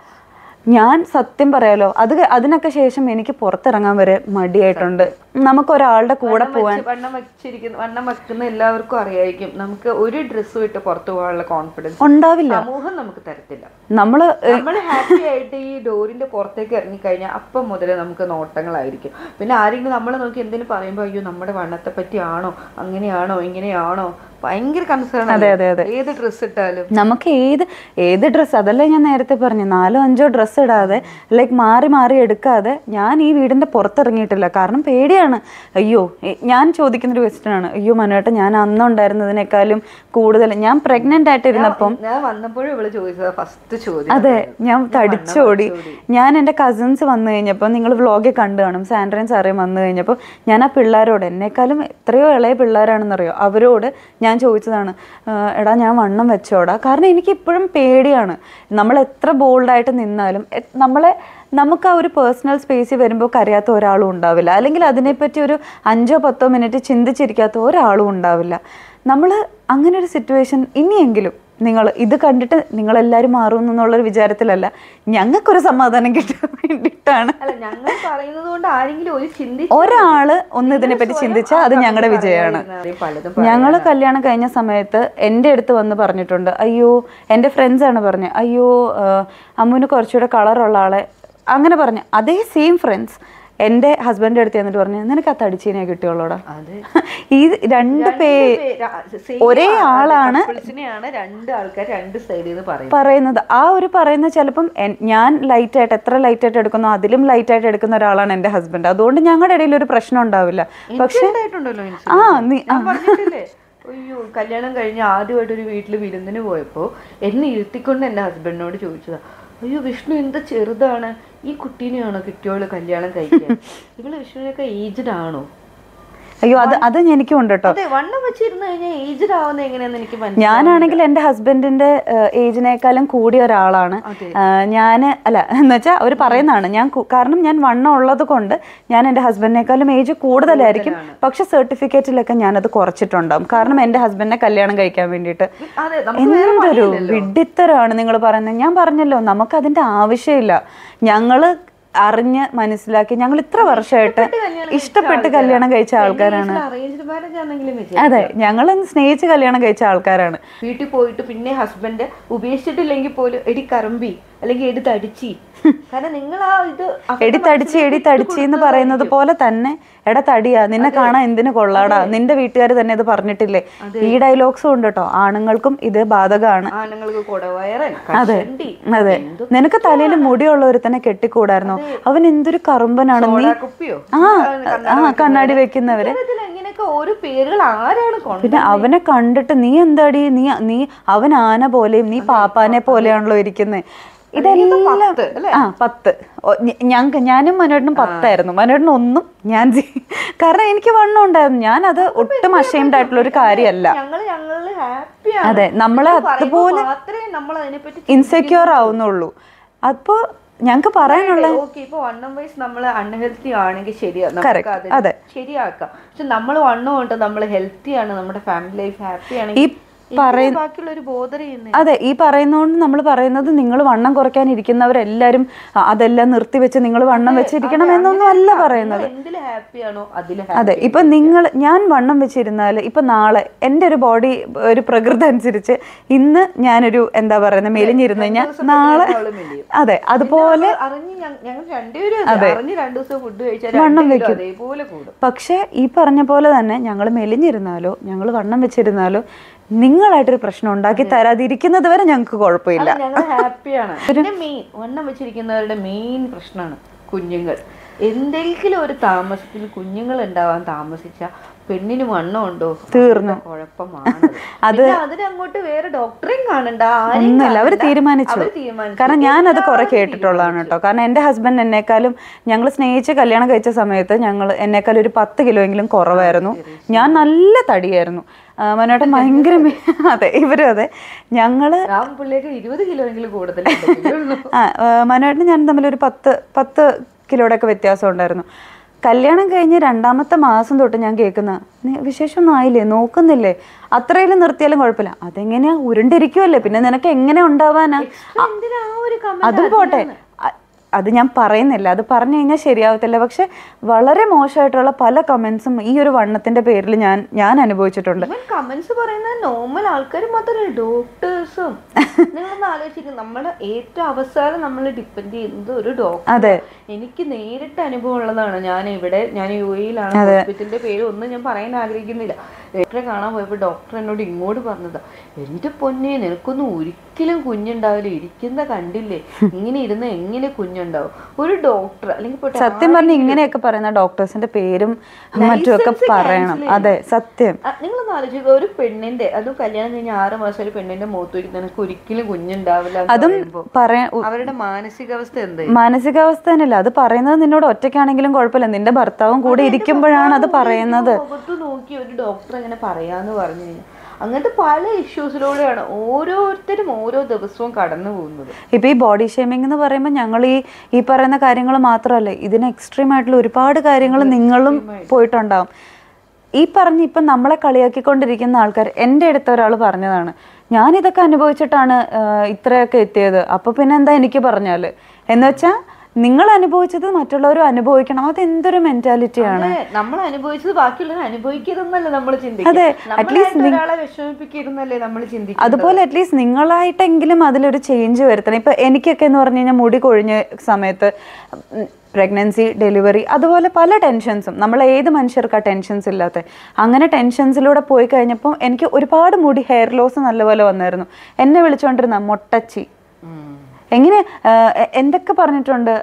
S1: ഞാൻ സത്യം പറയാലോ അത് ക- അതിനൊക്കെ ശേഷം എനിക്ക് പുറത്തിറങ്ങാൻ വരെ മടിയായിട്ടുണ്ട് നമുക്ക് ഒരാളുടെ കൂടെ
S2: വണ്ണം വെച്ച് വണ്ണം വെച്ചിരിക്കുന്ന വണ്ണം വെക്കുന്ന എല്ലാവർക്കും അറിയായിരിക്കും നമുക്ക് ഒരു ഡ്രസ്സ് ഇട്ട് പുറത്തു പോകാനുള്ള കോൺഫിഡൻസ്
S1: ഉണ്ടാവില്ല
S2: സമൂഹം നമുക്ക് തരത്തില്ല
S1: നമ്മൾ
S2: നമ്മൾ ഹാപ്പി ആയിട്ട് ഈ ഡോറിന്റെ പുറത്തേക്ക് ഇറങ്ങിക്കഴിഞ്ഞാൽ അപ്പം മുതലേ നമുക്ക് നോട്ടങ്ങളായിരിക്കും പിന്നെ ആരെങ്കിലും നമ്മളെ നോക്കി എന്തിനു പറയുമ്പോൾ അയ്യോ നമ്മുടെ വണ്ണത്തെ പറ്റിയാണോ അങ്ങനെയാണോ ഇങ്ങനെയാണോ ഭയങ്കര കൺസേൺ
S1: അതെ, അതെ, അതെ.
S2: ഏത് ഡ്രസ്സ് ഇട്ടാലും
S1: നമുക്ക് ഏത് ഏത് ഡ്രസ്സ് അതല്ലേ ഞാൻ നേരത്തെ പറഞ്ഞു നാലോ അഞ്ചോ ഡ്രസ്സ് ഇടാതെ ലൈക്ക് മാറി മാറി എടുക്കാതെ ഞാൻ ഈ വീടിന്റെ പുറത്തിറങ്ങിയിട്ടില്ല കാരണം പേടിയാണ് പേടിയാണ് അയ്യോ എ- ഞാൻ ചോദിക്കുന്നൊരു ക്വസ്റ്റ്യൻ ആണ് അയ്യോ മനുവേട്ടൻ ഞാൻ അന്നുണ്ടായിരുന്നതിനേക്കാളും കൂടുതൽ ഞാൻ പ്രഗ്നന്റ് ആയിട്ടിരുന്നപ്പം
S2: ഞാൻ വന്നപ്പോഴും ഇവള് ചോദിച്ചത് ഫസ്റ്റ് ചോദ്യം
S1: അതെ
S2: അതായിരുന്നു.
S1: ഞാൻ തടിച്ചോടി ഞാൻ എൻ്റെ കസിൻസ് വന്നു കഴിഞ്ഞപ്പോൾ നിങ്ങൾ വ്ളോഗിൽ കണ്ടു കാണും സാൻഡ്രൻ സാറേയും വന്നു കഴിഞ്ഞപ്പോൾ ഞാൻ ആ പിള്ളേരോട് എന്നെക്കാളും എത്രയോ ഇളയ പിള്ളേരാണെന്നറിയോ അവരോട് ഞാൻ ചോദിച്ചതാണ് "ആ, എടാ ഞാൻ വണ്ണം വെച്ചോടാ കാരണം എനിക്ക് ഇപ്പോഴും പേടിയാണ് നമ്മൾ എത്ര ബോൾഡായിട്ട് നിന്നാലും എ- നമ്മളെ നമുക്ക് ആ ഒരു പേഴ്സണൽ സ്പേസിൽ വരുമ്പോൾ കരയാത്ത ഒരാളും ഉണ്ടാവില്ല അല്ലെങ്കിൽ അതിനെപ്പറ്റി ഒരു അഞ്ചോ പത്തോ മിനിറ്റ് ചിന്തിച്ചിരിക്കാത്ത ഒരാളും ഉണ്ടാവില്ല നമ്മൾ അങ്ങനെ ഒരു സിറ്റുവേഷൻ ഇനിയെങ്കിലും നിങ്ങൾ ഇത് കണ്ടിട്ട് നിങ്ങളെല്ലാവരും മാറും എന്നുള്ളൊരു വിചാരത്തിലല്ല ഞങ്ങൾക്കൊരു സമാധാനം കിട്ടാൻ വേണ്ടിയിട്ടാണ്
S2: അല്ല ഞങ്ങൾ പറയുന്നത് കൊണ്ട് ആരെങ്കിലും ഒരു ചിന്തി
S1: ഒരാള് ഒന്ന് ഇതിനെപ്പറ്റി ചിന്തിച്ചാൽ അത് ഞങ്ങളുടെ വിജയമാണ്
S2: പലതും
S1: ഞങ്ങൾ കല്യാണം കഴിഞ്ഞ സമയത്ത് എൻ്റെ അടുത്ത് വന്ന് പറഞ്ഞിട്ടുണ്ട് അയ്യോ എൻ്റെ ഫ്രണ്ട്സാണ് പറഞ്ഞത് അയ്യോ ആ, അമ്മുവിന് കുറച്ചുകൂടെ കളറുള്ള ആളെ അങ്ങനെ പറഞ്ഞു അതേ സെയിം ഫ്രണ്ട്സ് എൻ്റെ ഹസ്ബൻഡിൻ്റെ അടുത്ത് എന്നിട്ട് പറഞ്ഞു നിനക്ക് ആ തടിച്ചീനെ കിട്ടിയുള്ളൂടാ
S2: അതെ
S1: ഈ രണ്ട് പേ
S2: Same
S1: ഒരേ
S2: ആ- അതെ,
S1: ആളാണ്
S2: couples-നെയാണ് രണ്ട് ആൾക്കാർ രണ്ട് സൈഡിൽ നിന്ന് പറയുന്നത്
S1: പറയുന്നത് ആ ഒരു പറയുന്ന ചിലപ്പം എൻ- ഞാൻ ലൈറ്റായിട്ട് എത്ര ലൈറ്റായിട്ട് എടുക്കുന്നോ അതിലും ലൈറ്റായിട്ട് എടുക്കുന്ന ഒരാളാണ് എൻ്റെ ഹസ്ബൻഡ് അതുകൊണ്ട് ഞങ്ങളുടെ ഇടയിൽ ഒരു പ്രശ്നം ഉണ്ടാവില്ല പക്ഷെ
S2: ഉണ്ടായിട്ടുണ്ടല്ലോ
S1: ആ നീ
S2: ഞാൻ പറഞ്ഞിട്ടില്ലേ അയ്യോ കല്യാണം കഴിഞ്ഞ് ആദ്യമായിട്ട് ഒരു വീട്ടിൽ വിരുന്നിന് പോയപ്പോൾ എന്നെ ഇരുത്തിക്കൊണ്ട് എൻ്റെ ഹസ്ബൻഡിനോട് ചോദിച്ചതാ അയ്യോ വിഷ്ണു എന്ത് ചെറുതാണ് ഈ കുട്ടീനെയാണോ കിട്ടിയോള് കല്യാണം കഴിക്കാൻ ഇവള് വിഷ്ണുവിനൊക്കെ ഏജ്ഡ് ആണോ
S1: അയ്യോ അത് അത് എനിക്കും ഉണ്ട് കേട്ടോ
S2: അതെ വണ്ണം വെച്ചിരുന്നു കഴിഞ്ഞാൽ ഏജ്ഡ് ആവുന്ന എങ്ങനെയാന്ന് എനിക്ക് മനസ്സിലായി
S1: ഞാനാണെങ്കിൽ എൻ്റെ ഹസ്ബൻഡിന്റെ ഏജിനേക്കാളും കൂടിയ ഒരാളാണ് ഞാൻ അല്ല എന്ന് വെച്ചാൽ അവർ പറയുന്നതാണ് ഞാൻ കു- കാരണം ഞാൻ വണ്ണം ഉള്ളത് കൊണ്ട് ഞാൻ എൻ്റെ ഹസ്ബൻഡിനേക്കാളും ഏജ് കൂടുതലായിരിക്കും പക്ഷെ സർട്ടിഫിക്കറ്റിലൊക്കെ ഞാനത് കുറച്ചിട്ടുണ്ടാവും കാരണം എൻ്റെ ഹസ്ബൻഡിനെ കല്യാണം കഴിക്കാൻ വേണ്ടിയിട്ട്
S2: അതെ നമുക്ക് വേറെ
S1: എന്തൊരു
S2: പണിയില്ലല്ലോ.
S1: വിഡ്ഢിത്തരമാണ് നിങ്ങൾ പറയുന്നത് ഞാൻ പറഞ്ഞല്ലോ നമുക്ക് അതിന്റെ ആവശ്യമില്ല ഞങ്ങള് അറിഞ്ഞ് മനസ്സിലാക്കി ഞങ്ങൾ ഇത്ര വർഷമായിട്ട് ഇഷ്ടപ്പെട്ട് കല്യാണം കഴിച്ച ആൾക്കാരാണ്
S2: അറേഞ്ച്ഡ് മാരേജ് ആണെങ്കിലും
S1: അതെ ഞങ്ങൾ സ്നേഹിച്ച് കല്യാണം കഴിച്ച ആൾക്കാരാണ്
S2: വീട്ടിൽ പോയിട്ട് പിന്നെ ഹസ്ബൻഡ് ഉപേക്ഷിച്ചിട്ടില്ലെങ്കിൽ പോലും എടി കറമ്പി അല്ലെങ്കിൽ എടി തടിച്ചി കാരണം നിങ്ങൾ ആ ഇത് അവരുടെ
S1: എടി തടിച്ച് എടി തടിച്ച് എന്ന് പറയുന്നത് പോലെ തന്നെ എടാ തടിയാ നിന്നെ കാണാൻ എന്തിനു കൊള്ളാടാ നിന്റെ വീട്ടുകാർ തന്നെ ഇത് പറഞ്ഞിട്ടില്ലേ ഈ ഡയലോഗ്സും ഉണ്ട് കേട്ടോ ആണുങ്ങൾക്കും ഇത് ബാധകമാണ്
S2: ആണുങ്ങൾക്ക് കൊടവയറൻ
S1: അതെ
S2: കഷണ്ടി
S1: അതെ നിനക്ക് തലയിൽ മുടിയുള്ള ഒരുത്തനെ കെട്ടിക്കൂടായിരുന്നോ അവൻ എന്തൊരു കറുമ്പനാണ് നീ
S2: കുപ്പിയോ
S1: ആ ആ കണ്ണാടി വെക്കുന്നവര്
S2: ഇത്തരത്തിൽ ഇങ്ങനെയൊക്കെ ഓരോ പേരുകൾ ആരാണ് കൊണ്ട്
S1: പിന്നെ അവനെ കണ്ടിട്ട് നീ എന്താടി നീ നീ അവൻ ആന പോലെയും നീ പാപ്പാനെ പോലെയാണല്ലോ ഇരിക്കുന്നത് ഇതെല്ലാം
S2: പത്ത്, അല്ലേ?
S1: ആ പത്ത് ഓ, ഞ- ഞങ്ങക്ക് ഞാനും മനോടിനും പത്തായിരുന്നു മനോടിന് ഒന്നും ഞാൻ ജി- കാരണം എനിക്ക് വണ്ണം ഉണ്ടായിരുന്നു ഞാൻ അത് ഒട്ടും അഷെയിംഡ് ആയിട്ടുള്ള ഒരു കാര്യമല്ല
S2: ഞങ്ങള് ഞങ്ങള് ഹാപ്പിയാണ്
S1: അതെ നമ്മളെ അതുപോലെ
S2: മാത്രമേ നമ്മൾ അതിനെപ്പറ്റി
S1: ഇൻസെക്യൂർ ആവുന്നുള്ളൂ അപ്പോൾ ഞങ്ങൾക്ക് പറയാനുള്ള
S2: ഓക്കെ ഇപ്പൊ വണ്ണം വൈസ് നമ്മൾ അൺഹെൽത്തി ആണെങ്കിൽ ശരിയാ
S1: Correct.
S2: നമുക്ക് അത്
S1: അതെ.
S2: ശരിയാക്കാം പക്ഷെ നമ്മൾ വണ്ണം കൊണ്ട് നമ്മൾ ഹെൽത്തി ആണ് നമ്മുടെ ഫാമിലി ലൈഫ് ഹാപ്പി
S1: ഈ
S2: ആണെങ്കിൽ
S1: പറയുന്ന
S2: ബാക്കിയുള്ള ഒരു ബോധർ ചെയ്യുന്നേ
S1: അതെ ഈ പറയുന്നതുകൊണ്ട് നമ്മൾ പറയുന്നത് നിങ്ങൾ വണ്ണം കുറയ്ക്കാൻ ഇരിക്കുന്നവരെല്ലാവരും "ആ, അതെല്ലാം നിർത്തിവെച്ച് നിങ്ങൾ വണ്ണം വെച്ചിരിക്കണം എന്നൊന്നും അല്ല പറയുന്നത്
S2: എന്തിൽ ഹാപ്പി ആണോ അതിൽ
S1: അതെ ഇപ്പൊ നിങ്ങൾ ഞാൻ വണ്ണം വെച്ചിരുന്നാൽ ഇപ്പൊ നാളെ എൻ്റെ ഒരു ബോഡി ഒരു പ്രകൃതി അനുസരിച്ച് ഇന്ന് ഞാനൊരു എന്താ പറയുന്നത് മെലിഞ്ഞിരുന്നു കഴിഞ്ഞാൽ നാളെ അതെ അതുപോലെ
S2: അറിഞ്ഞ് ഞ- ഞങ്ങൾ രണ്ടുപേരും അതെ. അറിഞ്ഞ് രണ്ടു ദിവസം ഫുഡ് കഴിച്ചാൽ അതേപോലെ കൂടും
S1: പക്ഷേ ഈ പറഞ്ഞ പോലെ തന്നെ ഞങ്ങൾ മെലിഞ്ഞിരുന്നാലോ ഞങ്ങൾ വണ്ണം വെച്ചിരുന്നാലോ നിങ്ങളായിട്ടൊരു പ്രശ്നം ഉണ്ടാക്കി തരാതിരിക്കുന്നത് വരെ ഞങ്ങൾക്ക് കുഴപ്പമില്ല
S2: ഞങ്ങൾ ഹാപ്പിയാണ് പിന്നെ മെയിൻ വണ്ണം വെച്ചിരിക്കുന്നവരുടെ മെയിൻ പ്രശ്നമാണ് കുഞ്ഞുങ്ങൾ എന്തെങ്കിലും ഒരു താമസത്തിൽ കുഞ്ഞുങ്ങൾ ഉണ്ടാവാൻ താമസിച്ച പെണ്ണിന് വണ്ണം ഉണ്ടോ
S1: തീർന്നു.
S2: അവരുടെ കുഴപ്പമാണ് അത് അതിനങ്ങോട്ട് വേറെ ഡോക്ടറെയും കാണണ്ട ആരെയും
S1: ഒന്നുമില്ല അവർ
S2: കാണണ്ട.
S1: തീരുമാനിച്ചു
S2: അവര് തീരുമാനിച്ചു.
S1: കാരണം ഞാനത് കുറെ
S2: എല്ലാവരും
S1: കേട്ടിട്ടുള്ളതാണ് കേട്ടോ കാരണം എൻ്റെ ഹസ്ബൻഡ് എന്നെക്കാളും ഞങ്ങൾ സ്നേഹിച്ച് കല്യാണം കഴിച്ച സമയത്ത് ഞങ്ങൾ എന്നെക്കാളും ഒരു പത്ത് കിലോ എങ്കിലും കുറവായിരുന്നു ഞാൻ നല്ല തടിയായിരുന്നു ആ, മനോട്ടൻ ഭയങ്കര മെ- അതെ ഇവരും അതെ ഞങ്ങള്
S2: ആ പിള്ളേക്ക് ഇരുപത് കിലോ എങ്കിലും കൂടുതൽ
S1: ആ മനോട്ടനും ഞാനും തമ്മിൽ ഒരു പത്ത് പത്ത് കിലോയുടെ ഒക്കെ വ്യത്യാസം ഉണ്ടായിരുന്നു കല്യാണം കഴിഞ്ഞ് രണ്ടാമത്തെ മാസം തൊട്ട് ഞാൻ കേൾക്കുന്ന "നീ വിശേഷമൊന്നും ആയില്ലേ നോക്കുന്നില്ലേ അത്രയിലും നിർത്തിയാലും കുഴപ്പമില്ല അതെങ്ങനെയാ ഉരുണ്ടിരിക്കുമല്ലേ പിന്നെ നിനക്ക് എങ്ങനെ ഉണ്ടാവാനാ ആ,
S2: എന്തിനാ ആ ഒരു comment
S1: അതും പോട്ടെ അ- അത് ഞാൻ പറയുന്നില്ല അത് പറഞ്ഞു കഴിഞ്ഞാൽ ശരിയാവത്തില്ല പക്ഷെ വളരെ മോശമായിട്ടുള്ള പല കമന്റ്സും ഈ ഒരു വണ്ണത്തിന്റെ പേരിൽ ഞാൻ ഞാൻ അനുഭവിച്ചിട്ടുണ്ട്
S2: ഇവൻ കമന്റ്സ് പറയുന്നത് നോർമൽ ആൾക്കാർ മാത്രമല്ല ഡോക്ടേഴ്സും നിങ്ങളൊന്ന് ആലോചിക്കും നമ്മുടെ ഏറ്റവും അവസാനം നമ്മൾ ഡിപ്പെൻഡ് ചെയ്യുന്നത് ഒരു ഡോക്ടർ
S1: അതെ
S2: എനിക്ക് നേരിട്ട് അനുഭവം ഉള്ളതാണ് ഞാൻ ഇവിടെ ഞാൻ യു എയിലാണ് ഹോസ്പിറ്റലിന്റെ പേര് ഒന്നും ഞാൻ പറയാൻ ആഗ്രഹിക്കുന്നില്ല ഡോക്ടറെ കാണാൻ പോയപ്പോൾ ഡോക്ടർ എന്നോട് ഇങ്ങോട്ട് പറഞ്ഞതാ എന്റെ പൊന്നെ നിനക്കൊന്നും ഒരിക്കലും കുഞ്ഞുണ്ടാവില്ല ഇരിക്കുന്ന കണ്ടില്ലേ ഇങ്ങനെ ഇരുന്ന് എങ്ങനെ കുഞ്ഞുണ്ടാവും ഒരു ഡോക്ടർ അല്ലെങ്കിൽ പോട്ടെ
S1: സത്യം പറഞ്ഞ ഇങ്ങനെയൊക്കെ പറയുന്ന ഡോക്ടേഴ്സിന്റെ പേരും മറ്റുമൊക്കെ പറയണം അതെ സത്യം
S2: ആ, നിങ്ങളൊന്ന് ആലോചിക്കുക ഒരു പെണ്ണിന്റെ അതും കല്യാണം കഴിഞ്ഞ ആറ് മാസം ഒരു പെണ്ണിന്റെ മുഖത്ത് വയ്ക്കുന്ന നിനക്ക് ഒരിക്കലും കുഞ്ഞുണ്ടാവില്ല എന്ന്
S1: അതും
S2: പറയുമ്പോ
S1: പറയാ
S2: അവരുടെ മാനസികാവസ്ഥ എന്താ
S1: മാനസികാവസ്ഥ തന്നെയല്ല അത് പറയുന്നത് നിന്നോട് ഒറ്റയ്ക്കാണെങ്കിലും കുഴപ്പമില്ല നിന്റെ ഭർത്താവും കൂടെ ഇരിക്കുമ്പോഴാണ് അത് പറയുന്നത്
S2: മുഖത്ത് നോക്കി ഒരു ഡോക്ടർ അങ്ങനെ പറയാന്ന് പറഞ്ഞു കഴിഞ്ഞാൽ അങ്ങനത്തെ പല ഇഷ്യൂസിലൂടെയാണ് ഓരോരുത്തരും ഓരോ ദിവസവും കടന്നു പോകുന്നത്
S1: ഇപ്പൊ ഈ ബോഡി ഷേമിംഗ് എന്ന് പറയുമ്പോൾ ഞങ്ങൾ ഈ ഈ പറയുന്ന കാര്യങ്ങൾ മാത്രമല്ല ഇതിന് എക്സ്ട്രീം ആയിട്ടുള്ള ഒരുപാട് കാര്യങ്ങൾ നിങ്ങളും പോയിട്ടുണ്ടാവും ഈ പറഞ്ഞ് ഇപ്പം നമ്മളെ കളിയാക്കിക്കൊണ്ടിരിക്കുന്ന ആൾക്കാർ എൻ്റെ അടുത്ത ഒരാൾ പറഞ്ഞതാണ് ഞാൻ ഇതൊക്കെ അനുഭവിച്ചിട്ടാണ് ആഹ്, ഇത്രയൊക്കെ എത്തിയത് അപ്പോൾ പിന്നെ എന്താ എനിക്ക് പറഞ്ഞാൽ എന്ന് വെച്ചാൽ നിങ്ങൾ അനുഭവിച്ചത് മറ്റുള്ളവരും അനുഭവിക്കണം അത് എന്തൊരു മെന്റാലിറ്റിയാണ്
S2: അതെ, നമ്മൾ അനുഭവിച്ചത് ബാക്കിയുള്ളവർ അനുഭവിക്കരുതെന്നല്ല നമ്മൾ
S1: അതെ,
S2: ചിന്തിക്കുന്നത് നമ്മളായിട്ട് ഒരാളെ വിഷമിപ്പിക്കരുന്നല്ലേ നമ്മൾ ചിന്തിക്കുന്നത്
S1: അതുപോലെ അറ്റ്ലീസ്റ്റ് നിങ്ങളായിട്ടെങ്കിലും അതിലൊരു ചേഞ്ച് വരുത്തണം ഇപ്പൊ എനിക്കൊക്കെ എന്ന് പറഞ്ഞു കഴിഞ്ഞാൽ മുടി കൊഴിഞ്ഞ സമയത്ത് പ്രഗ്നൻസി ഡെലിവറി അതുപോലെ പല ടെൻഷൻസും നമ്മൾ ഏത് മനുഷ്യർക്ക് ആ ടെൻഷൻസ് ഇല്ലാത്ത അങ്ങനെ ടെൻഷൻസിലൂടെ പോയി കഴിഞ്ഞപ്പോൾ എനിക്ക് ഒരുപാട് മുടി ഹെയർ ലോസ് നല്ലപോലെ വന്നായിരുന്നു എന്നെ വിളിച്ചുകൊണ്ടിരുന്ന മൊട്ടച്ചി
S2: ഉം.
S1: എങ്ങനെ ആ, എ- എന്തൊക്കെ പറഞ്ഞിട്ടുണ്ട്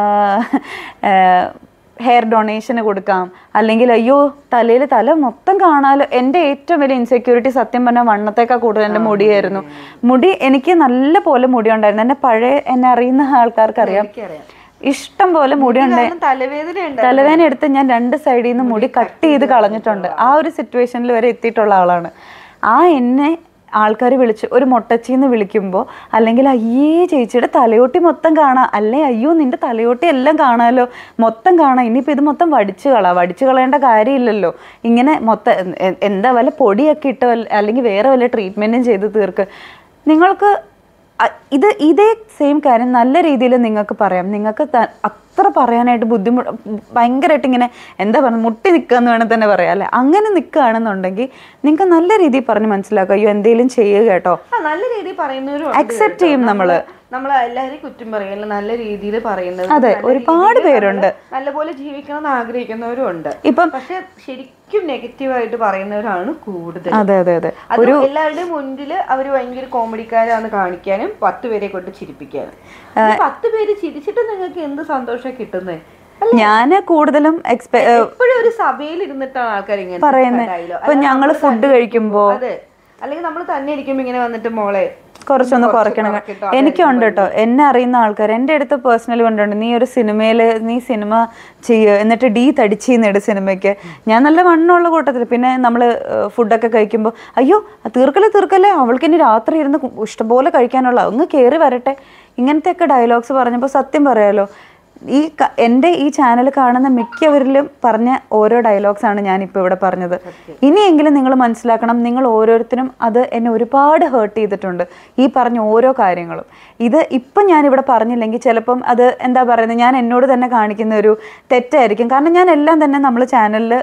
S1: ഹെയർ ഡൊണേഷന് കൊടുക്കാം അല്ലെങ്കിൽ അയ്യോ തലയിൽ തല മൊത്തം കാണാലോ എൻ്റെ ഏറ്റവും വലിയ ഇൻസെക്യൂരിറ്റി സത്യം പറഞ്ഞാൽ വണ്ണത്തേക്കാൾ കൂടുതൽ എൻ്റെ മുടിയായിരുന്നു മുടി എനിക്ക് നല്ല പോലെ മുടി ഉണ്ടായിരുന്നു എൻ്റെ പഴയ എന്നെ അറിയുന്ന ആൾക്കാർക്ക് അറിയാം
S2: എനിക്കറിയാം
S1: ഇഷ്ടം പോലെ മുടി ഉണ്ട്
S2: കാരണം തലവേദന ഉണ്ട്
S1: തലവേദന എടുത്ത് ഞാൻ രണ്ട് സൈഡിൽ നിന്ന് മുടി കട്ട് ചെയ്ത് കളഞ്ഞിട്ടുണ്ട് ആ ഒരു സിറ്റുവേഷനിൽ വരെ എത്തിയിട്ടുള്ള ആളാണ് ആ എന്നെ ആൾക്കാർ വിളിച്ച് ഒരു മൊട്ടച്ചിന്ന് വിളിക്കുമ്പോൾ അല്ലെങ്കിൽ അയ്യേ ചേച്ചിയുടെ തലയോട്ടി മൊത്തം കാണാം അല്ലേ അയ്യോ നിന്റെ തലയോട്ടി എല്ലാം കാണാമല്ലോ മൊത്തം കാണാം ഇനിയിപ്പോൾ ഇത് മൊത്തം വടിച്ചു കളാം വടിച്ചു കളയേണ്ട കാര്യമില്ലല്ലോ ഇങ്ങനെ മൊത്തം എ- എന്താ വല്ല പൊടിയൊക്കെ ഇട്ടോ അല്ലെങ്കിൽ വേറെ വല്ല ട്രീറ്റ്മെൻറ്റും ചെയ്ത് തീർക്ക് നിങ്ങൾക്ക് അ- ഇത് ഇതേ സെയിം കാര്യം നല്ല രീതിയിൽ നിങ്ങൾക്ക് പറയാം നിങ്ങൾക്ക് ത- അത്ര പറയാനായിട്ട് ബുദ്ധിമുട്ട് ഭയങ്കരമായിട്ട് ഇങ്ങനെ എന്താ പറയുക മുട്ടി നിൽക്കുക എന്ന് വേണമെങ്കിൽ തന്നെ പറയാം അല്ലേ അങ്ങനെ നിൽക്കുകയാണെന്നുണ്ടെങ്കിൽ നിങ്ങൾക്ക് നല്ല രീതിയിൽ പറഞ്ഞ് മനസ്സിലാക്കുക അയ്യോ എന്തെങ്കിലും ചെയ്യുക കേട്ടോ
S2: ആ, നല്ല രീതിയിൽ പറയുന്നവരും
S1: Accept ചെയ്യും നമ്മള്.
S2: നമ്മൾ എല്ലാവരെയും കുറ്റം പറയല്ല നല്ല രീതിയിൽ പറയുന്നത്
S1: അതെ, ഒരുപാട് പേരുണ്ട്.
S2: നല്ലപോലെ ജീവിക്കണം എന്ന് ആഗ്രഹിക്കുന്നവരും ഉണ്ട്
S1: ഇപ്പം
S2: പക്ഷെ ശരിക്കും നെഗറ്റീവായിട്ട് പറയുന്നവരാണ് കൂടുതൽ
S1: അതെ അതെ അതെ
S2: അത് എല്ലാവരുടെയും മുൻപിൽ അവർ ഭയങ്കര കോമഡിക്കാരാണ് കാണിക്കാനും പത്ത് പേരെ കൊണ്ട് ചിരിപ്പിക്കാനും ഈ പത്ത് പേര് ചിരിച്ചിട്ട് നിങ്ങൾക്ക് എന്ത് സന്തോഷം കിട്ടുന്നത്
S1: ഞാൻ കൂടുതലും എക്സ്പെ
S2: എപ്പോഴും ഒരു സഭയിൽ ഇരുന്നിട്ടാണ് ആൾക്കാർ ഇങ്ങനെ
S1: പറയുന്നത്
S2: dialogue.
S1: ഇപ്പൊ
S2: അല്ലാതെ
S1: ഞങ്ങള്
S2: നമ്മള്
S1: ഫുഡ് കഴിക്കുമ്പോ
S2: അതെ അല്ലെങ്കിൽ നമ്മൾ തന്നെ ഇരിക്കുമ്പോ ഇങ്ങനെ വന്നിട്ട് മോളെ
S1: കുറച്ചൊന്ന്
S2: കുറച്ച്
S1: കുറയ്ക്കണം
S2: കുറയ്ക്കട്ടോ,
S1: എനിക്കുണ്ട് കേട്ടോ എന്നെ അറിയുന്ന ആൾക്കാർ എൻ്റെ അടുത്ത് പേഴ്സണലി കണ്ടുണ്ട് നീ ഒരു സിനിമയിൽ നീ സിനിമ ചെയ്യുക എന്നിട്ട് ഡീ തടിച്ചിന്നിട് സിനിമയ്ക്ക് ഞാൻ നല്ല വണ്ണമുള്ള കൂട്ടത്തിൽ പിന്നെ നമ്മൾ ഫുഡൊക്കെ കഴിക്കുമ്പോൾ അയ്യോ തീർക്കല്ലേ തീർക്കല്ലേ അവൾക്ക് ഇനി രാത്രി ഇരുന്ന് കു- ഇഷ്ടംപോലെ കഴിക്കാനുള്ള അങ്ങ് കയറി വരട്ടെ ഇങ്ങനത്തെയൊക്കെ ഡയലോഗ്സ് പറഞ്ഞപ്പോൾ സത്യം പറയാലോ ഈ ക- എൻ്റെ ഈ ചാനൽ കാണുന്ന മിക്കവരിലും പറഞ്ഞ ഓരോ ഡയലോഗ്സ് ആണ് ഞാനിപ്പോൾ ഇവിടെ പറഞ്ഞത് ഇനിയെങ്കിലും നിങ്ങൾ മനസ്സിലാക്കണം നിങ്ങൾ ഓരോരുത്തരും അത് എന്നെ ഒരുപാട് ഹേർട്ട് ചെയ്തിട്ടുണ്ട് ഈ പറഞ്ഞ ഓരോ കാര്യങ്ങളും ഇത് ഇപ്പം ഞാനിവിടെ പറഞ്ഞില്ലെങ്കിൽ ചിലപ്പം അത് എന്താ പറയുന്നത് ഞാൻ എന്നോട് തന്നെ കാണിക്കുന്ന ഒരു തെറ്റായിരിക്കും കാരണം ഞാൻ എല്ലാം തന്നെ നമ്മൾ ചാനലിൽ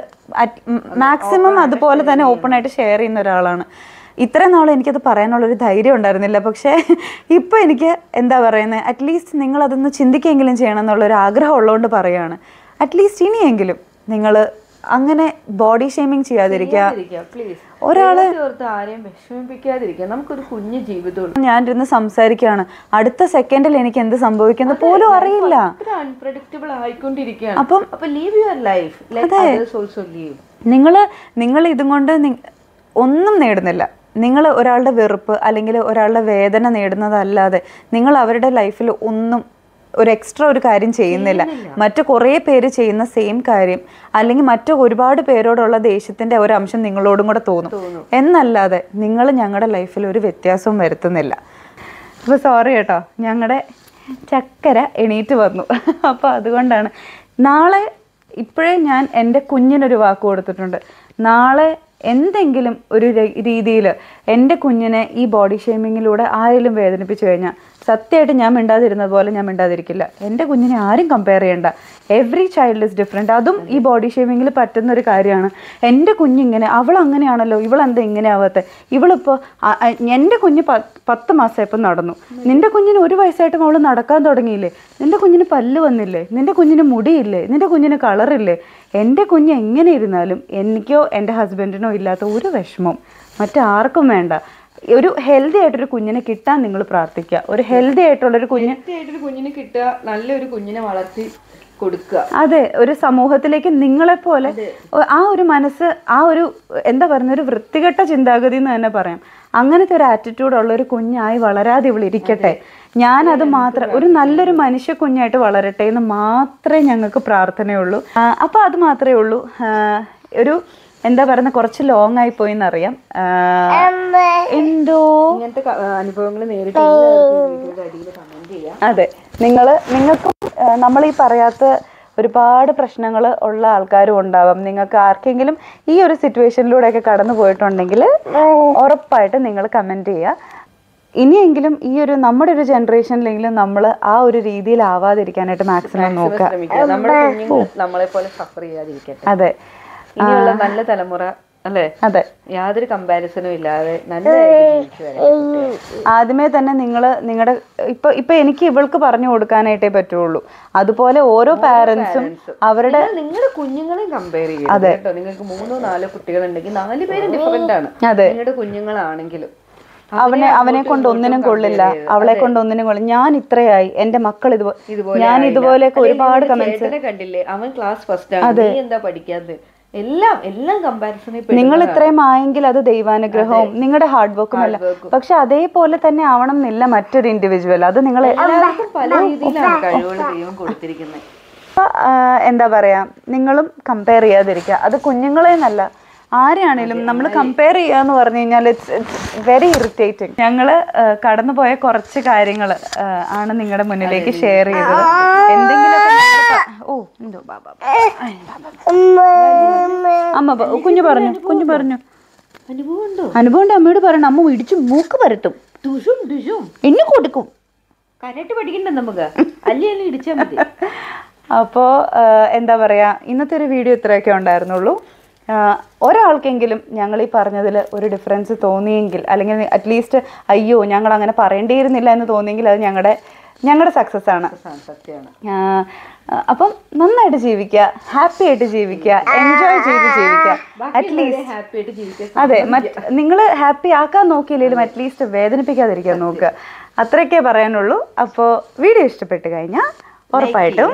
S1: മാക്സിമം അതുപോലെ തന്നെ ഓപ്പൺ ആയിട്ട് ഷെയർ ചെയ്യുന്ന ഒരാളാണ് ഇത്രയും നാൾ എനിക്കത് പറയാനുള്ളൊരു ധൈര്യം ഉണ്ടായിരുന്നില്ല പക്ഷേ ഇപ്പോൾ എനിക്ക് എന്താ പറയുന്നത് അറ്റ്ലീസ്റ്റ് നിങ്ങൾ അതൊന്ന് ചിന്തിക്കെങ്കിലും ചെയ്യണം എന്നുള്ളൊരു ആഗ്രഹം ഉള്ളതുകൊണ്ട് പറയുകയാണ് അറ്റ്ലീസ്റ്റ് ഇനിയെങ്കിലും നിങ്ങൾ അങ്ങനെ ബോഡി ഷേമിങ് ചെയ്യാതിരിക്കുക
S2: പ്ലീസ്
S1: ഒരാള്
S2: ഓർത്ത് ആരെയും വിഷമിപ്പിക്കാതിരിക്കുക നമുക്കൊരു കുഞ്ഞു ജീവിതമുണ്ട്
S1: ഞാൻ ഇരുന്ന് സംസാരിക്കുകയാണ് അടുത്ത സെക്കൻഡിൽ എനിക്ക് എന്ത് സംഭവിക്കുന്നു പോലും അറിയില്ല
S2: അൺപ്രഡിക്റ്റബിൾ ആയിക്കൊണ്ടിരിക്കുകയാണ്
S1: അപ്പം
S2: അപ്പൊ leave your life let others also leave
S1: നിങ്ങൾ നിങ്ങൾ ഇതും കൊണ്ട് നി- ഒന്നും നേടുന്നില്ല നിങ്ങൾ ഒരാളുടെ വെറുപ്പ് അല്ലെങ്കിൽ ഒരാളുടെ വേദന നേടുന്നതല്ലാതെ നിങ്ങൾ അവരുടെ ലൈഫിൽ ഒന്നും ഒരു എക്സ്ട്രാ ഒരു കാര്യം ചെയ്യുന്നില്ല മറ്റു കുറേ പേര് ചെയ്യുന്ന സെയിം കാര്യം അല്ലെങ്കിൽ മറ്റു ഒരുപാട് പേരോടുള്ള ദേഷ്യത്തിന്റെ ഒരു അംശം നിങ്ങളോടും കൂടെ തോന്നും എന്നല്ലാതെ നിങ്ങൾ ഞങ്ങളുടെ ലൈഫിൽ ഒരു വ്യത്യാസവും വരുത്തുന്നില്ല അപ്പോൾ സോറി കേട്ടോ ഞങ്ങളുടെ ചക്കര എണീറ്റ് വന്നു അപ്പോൾ അതുകൊണ്ടാണ് നാളെ ഇപ്പോഴേ ഞാൻ എൻ്റെ കുഞ്ഞിനൊരു വാക്ക് കൊടുത്തിട്ടുണ്ട് നാളെ എന്തെങ്കിലും ഒരു രീതിയിൽ എൻ്റെ കുഞ്ഞിനെ ഈ ബോഡി ഷേമിങ്ങിലൂടെ ആരെങ്കിലും വേദനിപ്പിച്ചു കഴിഞ്ഞാൽ സത്യമായിട്ട് ഞാൻ മിണ്ടാതിരുന്നത് പോലെ ഞാൻ മിണ്ടാതിരിക്കില്ല എൻ്റെ കുഞ്ഞിനെ ആരും കമ്പയർ ചെയ്യണ്ട എവറി ചൈൽഡ് ഇസ് ഡിഫറെൻറ്റ് അതും ഈ ബോഡി ഷേമിങ്ങിൽ പറ്റുന്ന ഒരു കാര്യമാണ് എൻ്റെ കുഞ്ഞിങ്ങനെ അവൾ അങ്ങനെയാണല്ലോ ഇവളെന്താ ഇങ്ങനെ ആവാത്തെ ഇവളിപ്പോൾ എൻ്റെ കുഞ്ഞ് പ- പത്ത് മാസമായപ്പോൾ നടന്നു നിൻ്റെ കുഞ്ഞിന് ഒരു വയസ്സായിട്ടും അവൾ നടക്കാൻ തുടങ്ങിയില്ലേ നിൻ്റെ കുഞ്ഞിന് പല്ല് വന്നില്ലേ നിൻ്റെ കുഞ്ഞിന് മുടിയില്ലേ നിൻ്റെ കുഞ്ഞിന് കളറില്ലേ എൻ്റെ കുഞ്ഞ് എങ്ങനെ ഇരുന്നാലും എനിക്കോ എൻ്റെ ഹസ്ബൻഡിനോ ഇല്ലാത്ത ഒരു വിഷമം മറ്റാർക്കും വേണ്ട ഒരു ഹെൽത്തി ആയിട്ടൊരു കുഞ്ഞിനെ കിട്ടാൻ നിങ്ങൾ പ്രാർത്ഥിക്കുക ഒരു ഹെൽത്തി ആയിട്ടുള്ളൊരു കുഞ്ഞ്
S2: ആയിട്ടൊരു കുഞ്ഞിനെ കിട്ടുക നല്ലൊരു കുഞ്ഞിനെ വളർത്തി കൊടുക്കുക
S1: അതെ ഒരു സമൂഹത്തിലേക്ക് നിങ്ങളെപ്പോലെ ഒ- ആ ഒരു മനസ്സ് ആ ഒരു എന്താ പറയുന്ന ഒരു വൃത്തികെട്ട ചിന്താഗതി എന്ന് തന്നെ പറയാം അങ്ങനത്തെ ഒരു ആറ്റിറ്റ്യൂഡ് ഉള്ള ഒരു കുഞ്ഞായി വളരാതെ ഇവൾ ഇരിക്കട്ടെ ഞാൻ അത് മാത്രം ഒരു നല്ലൊരു മനുഷ്യ കുഞ്ഞായിട്ട് വളരട്ടെ എന്ന് മാത്രമേ ഞങ്ങൾക്ക് പ്രാർത്ഥനയുള്ളൂ ആ, അപ്പൊ അത് മാത്രമേ ഉള്ളൂ ആ, ഒരു എന്താ പറയുന്ന കുറച്ച് ലോങ് ആയി പോയി എന്നറിയാം ആ, എന്തോ
S2: ഇങ്ങനത്തെ അനുഭവങ്ങൾ നേരിട്ട് അടിയിൽ കമന്റ് ചെയ്യാം
S1: അതെ നിങ്ങൾ നിങ്ങൾക്കും നമ്മൾ ഈ പറയാത്ത ഒരുപാട് പ്രശ്നങ്ങൾ ഉള്ള ആൾക്കാരും ഉണ്ടാവാം നിങ്ങൾക്ക് ആർക്കെങ്കിലും ഈ ഒരു സിറ്റുവേഷനിലൂടെയൊക്കെ കടന്നു പോയിട്ടുണ്ടെങ്കിൽ ഉറപ്പായിട്ട് നിങ്ങൾ കമൻറ്റ് ചെയ്യുക ഇനിയെങ്കിലും ഈ ഒരു നമ്മുടെ ഒരു ജനറേഷനിലെങ്കിലും നമ്മൾ ആ ഒരു രീതിയിൽ ആവാതിരിക്കാനായിട്ട് മാക്സിമം നോക്കുക
S2: ശ്രമിക്കുക നമ്മുടെ കുഞ്ഞുങ്ങൾ നമ്മളെ പോലെ സഫർ ചെയ്യാതിരിക്കട്ടെ
S1: അതെ
S2: ഇനിയുള്ള നല്ല തലമുറ അല്ലേ
S1: അതെ
S2: യാതൊരു കമ്പാരിസണും ഇല്ലാതെ നല്ലതായിട്ട് ജീവിച്ചു വരാം
S1: ആദ്യമേ തന്നെ നിങ്ങൾ നിങ്ങളുടെ ഇപ്പൊ ഇപ്പൊ എനിക്ക് ഇവൾക്ക് പറഞ്ഞു കൊടുക്കാനായിട്ടേ പറ്റുള്ളൂ അതുപോലെ ഓരോ പാരന്റ്സും അവരുടെ
S2: നിങ്ങളുടെ കുഞ്ഞുങ്ങളെയും കമ്പയർ ചെയ്യും കേട്ടോ നിങ്ങൾക്ക് മൂന്നോ നാലോ കുട്ടികളുണ്ടെങ്കിൽ നാല് പേരും ഡിഫറെന്റ് ആണ്
S1: അതെ.
S2: നിങ്ങളുടെ കുഞ്ഞുങ്ങളാണെങ്കിലും
S1: അവനെ അവനെ കൊണ്ട് ഒന്നിനും കൊള്ളില്ല അവളെ കൊണ്ട് ഒന്നിനും കൊള്ളില്ല ഞാൻ ഇത്രയായി എന്റെ മക്കൾ ഇതുപോലെ ഞാൻ ഇതുപോലെയൊക്കെ ഒരുപാട് കമന്റ്സ്
S2: ചേട്ടനെ കണ്ടില്ലേ അവൻ ക്ലാസ് ഫസ്റ്റ് ആണ് നീ എന്താ പഠിക്കാത്തത് എല്ലാം എല്ലാം കമ്പാരിസണിൽ
S1: നിങ്ങൾ ഇത്രയും ആയെങ്കിൽ അത് ദൈവാനുഗ്രഹവും നിങ്ങളുടെ ഹാർഡ് വർക്കും അല്ല പക്ഷെ അതേപോലെ തന്നെ ആവണം എന്നില്ല മറ്റൊരു ഇൻഡിവിജ്വൽ അത് നിങ്ങൾ
S2: എല്ലാവർക്കും പല രീതിയിലാണ് കഴിവുകൾ ദൈവം കൊടുത്തിരിക്കുന്നത്
S1: എന്താ പറയാ നിങ്ങളും കമ്പയർ ചെയ്യാതിരിക്കുക അത് കുഞ്ഞുങ്ങളെ എന്നല്ല ആരെയാണേലും നമ്മൾ കമ്പയർ ചെയ്യുക എന്ന് പറഞ്ഞു കഴിഞ്ഞാൽ ഇറ്റ്സ് ഇറ്റ്സ് വെരി ഇറിറ്റേറ്റിംഗ് ഞങ്ങൾ കടന്നുപോയ കുറച്ച് കാര്യങ്ങൾ ആണ് നിങ്ങളുടെ മുന്നിലേക്ക് ഷെയർ ചെയ്തത് എന്തെങ്കിലുമൊക്കെ നിങ്ങള് പ- ഓ എന്തോ ബാ, ബാ, ബാ. ഐ, ബാ, ബാ, ബാ. അമ്മ പ- കുഞ്ഞു പറഞ്ഞു കുഞ്ഞു പറഞ്ഞു
S2: അനുഭവം ഉണ്ടോ
S1: അനുഭവം ഉണ്ട് അമ്മയോട് പറയണം അമ്മ ഇടിച്ചു മൂക്ക് പരത്തും
S2: ടുഷും ടുഷും
S1: എന്നെ കൊടുക്കും
S2: കരട്ട് പഠിക്കണ്ട നമുക്ക് അല്ലേ അല്ലേ ഇടിച്ചാൽ മതി
S1: അപ്പോൾ എന്താ പറയുക ഇന്നത്തെ ഒരു വീഡിയോ ഇത്രയൊക്കെ ഉണ്ടായിരുന്നുള്ളൂ ആ, ഒരാൾക്കെങ്കിലും ഞങ്ങൾ ഈ പറഞ്ഞതിൽ ഒരു ഡിഫറൻസ് തോന്നിയെങ്കിൽ അല്ലെങ്കിൽ അറ്റ്ലീസ്റ്റ് അയ്യോ ഞങ്ങൾ അങ്ങനെ പറയേണ്ടിയിരുന്നില്ല എന്ന് തോന്നിയെങ്കിൽ അത് ഞങ്ങളുടെ ഞങ്ങളുടെ സക്സസ് ആണ്
S2: സത്യമാണ്
S1: ആ, അപ്പം നന്നായിട്ട് ജീവിക്കുക ഹാപ്പി ആയിട്ട് ജീവിക്കുക എൻജോയ് ചെയ്ത് ജീവിക്കുക അറ്റ്ലീസ്റ്റ്
S2: ഹാപ്പി ആയിട്ട് ജീവിക്കാൻ
S1: അതെ മറ്റ് നിങ്ങൾ ഹാപ്പി ആക്കാൻ നോക്കിയില്ലെങ്കിലും അറ്റ്ലീസ്റ്റ് വേദനിപ്പിക്കാതിരിക്കാൻ നോക്കുക അത്രയൊക്കെ പറയാനുള്ളൂ അപ്പോൾ വീഡിയോ ഇഷ്ടപ്പെട്ട് കഴിഞ്ഞാൽ ഉറപ്പായിട്ടും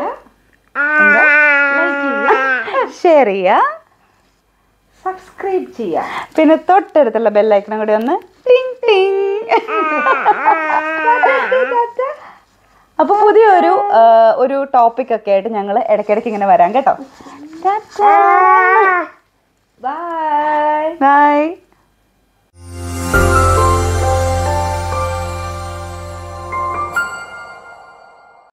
S1: ഷെയർ ചെയ്യുക
S2: സബ്സ്ക്രൈബ് ചെയ്യാം
S1: പിന്നെ തൊട്ടടുത്തുള്ള ബെല്ലൈക്കണും കൂടി ഒന്ന് ടിങ് ടിങ് അപ്പോൾ പുതിയൊരു ആ, ഒരു ടോപ്പിക് ഒക്കെ ആയിട്ട് ഞങ്ങൾ ഇടയ്ക്കിടയ്ക്ക് ഇങ്ങനെ വരാം കേട്ടോ
S2: ബൈ
S1: ബൈ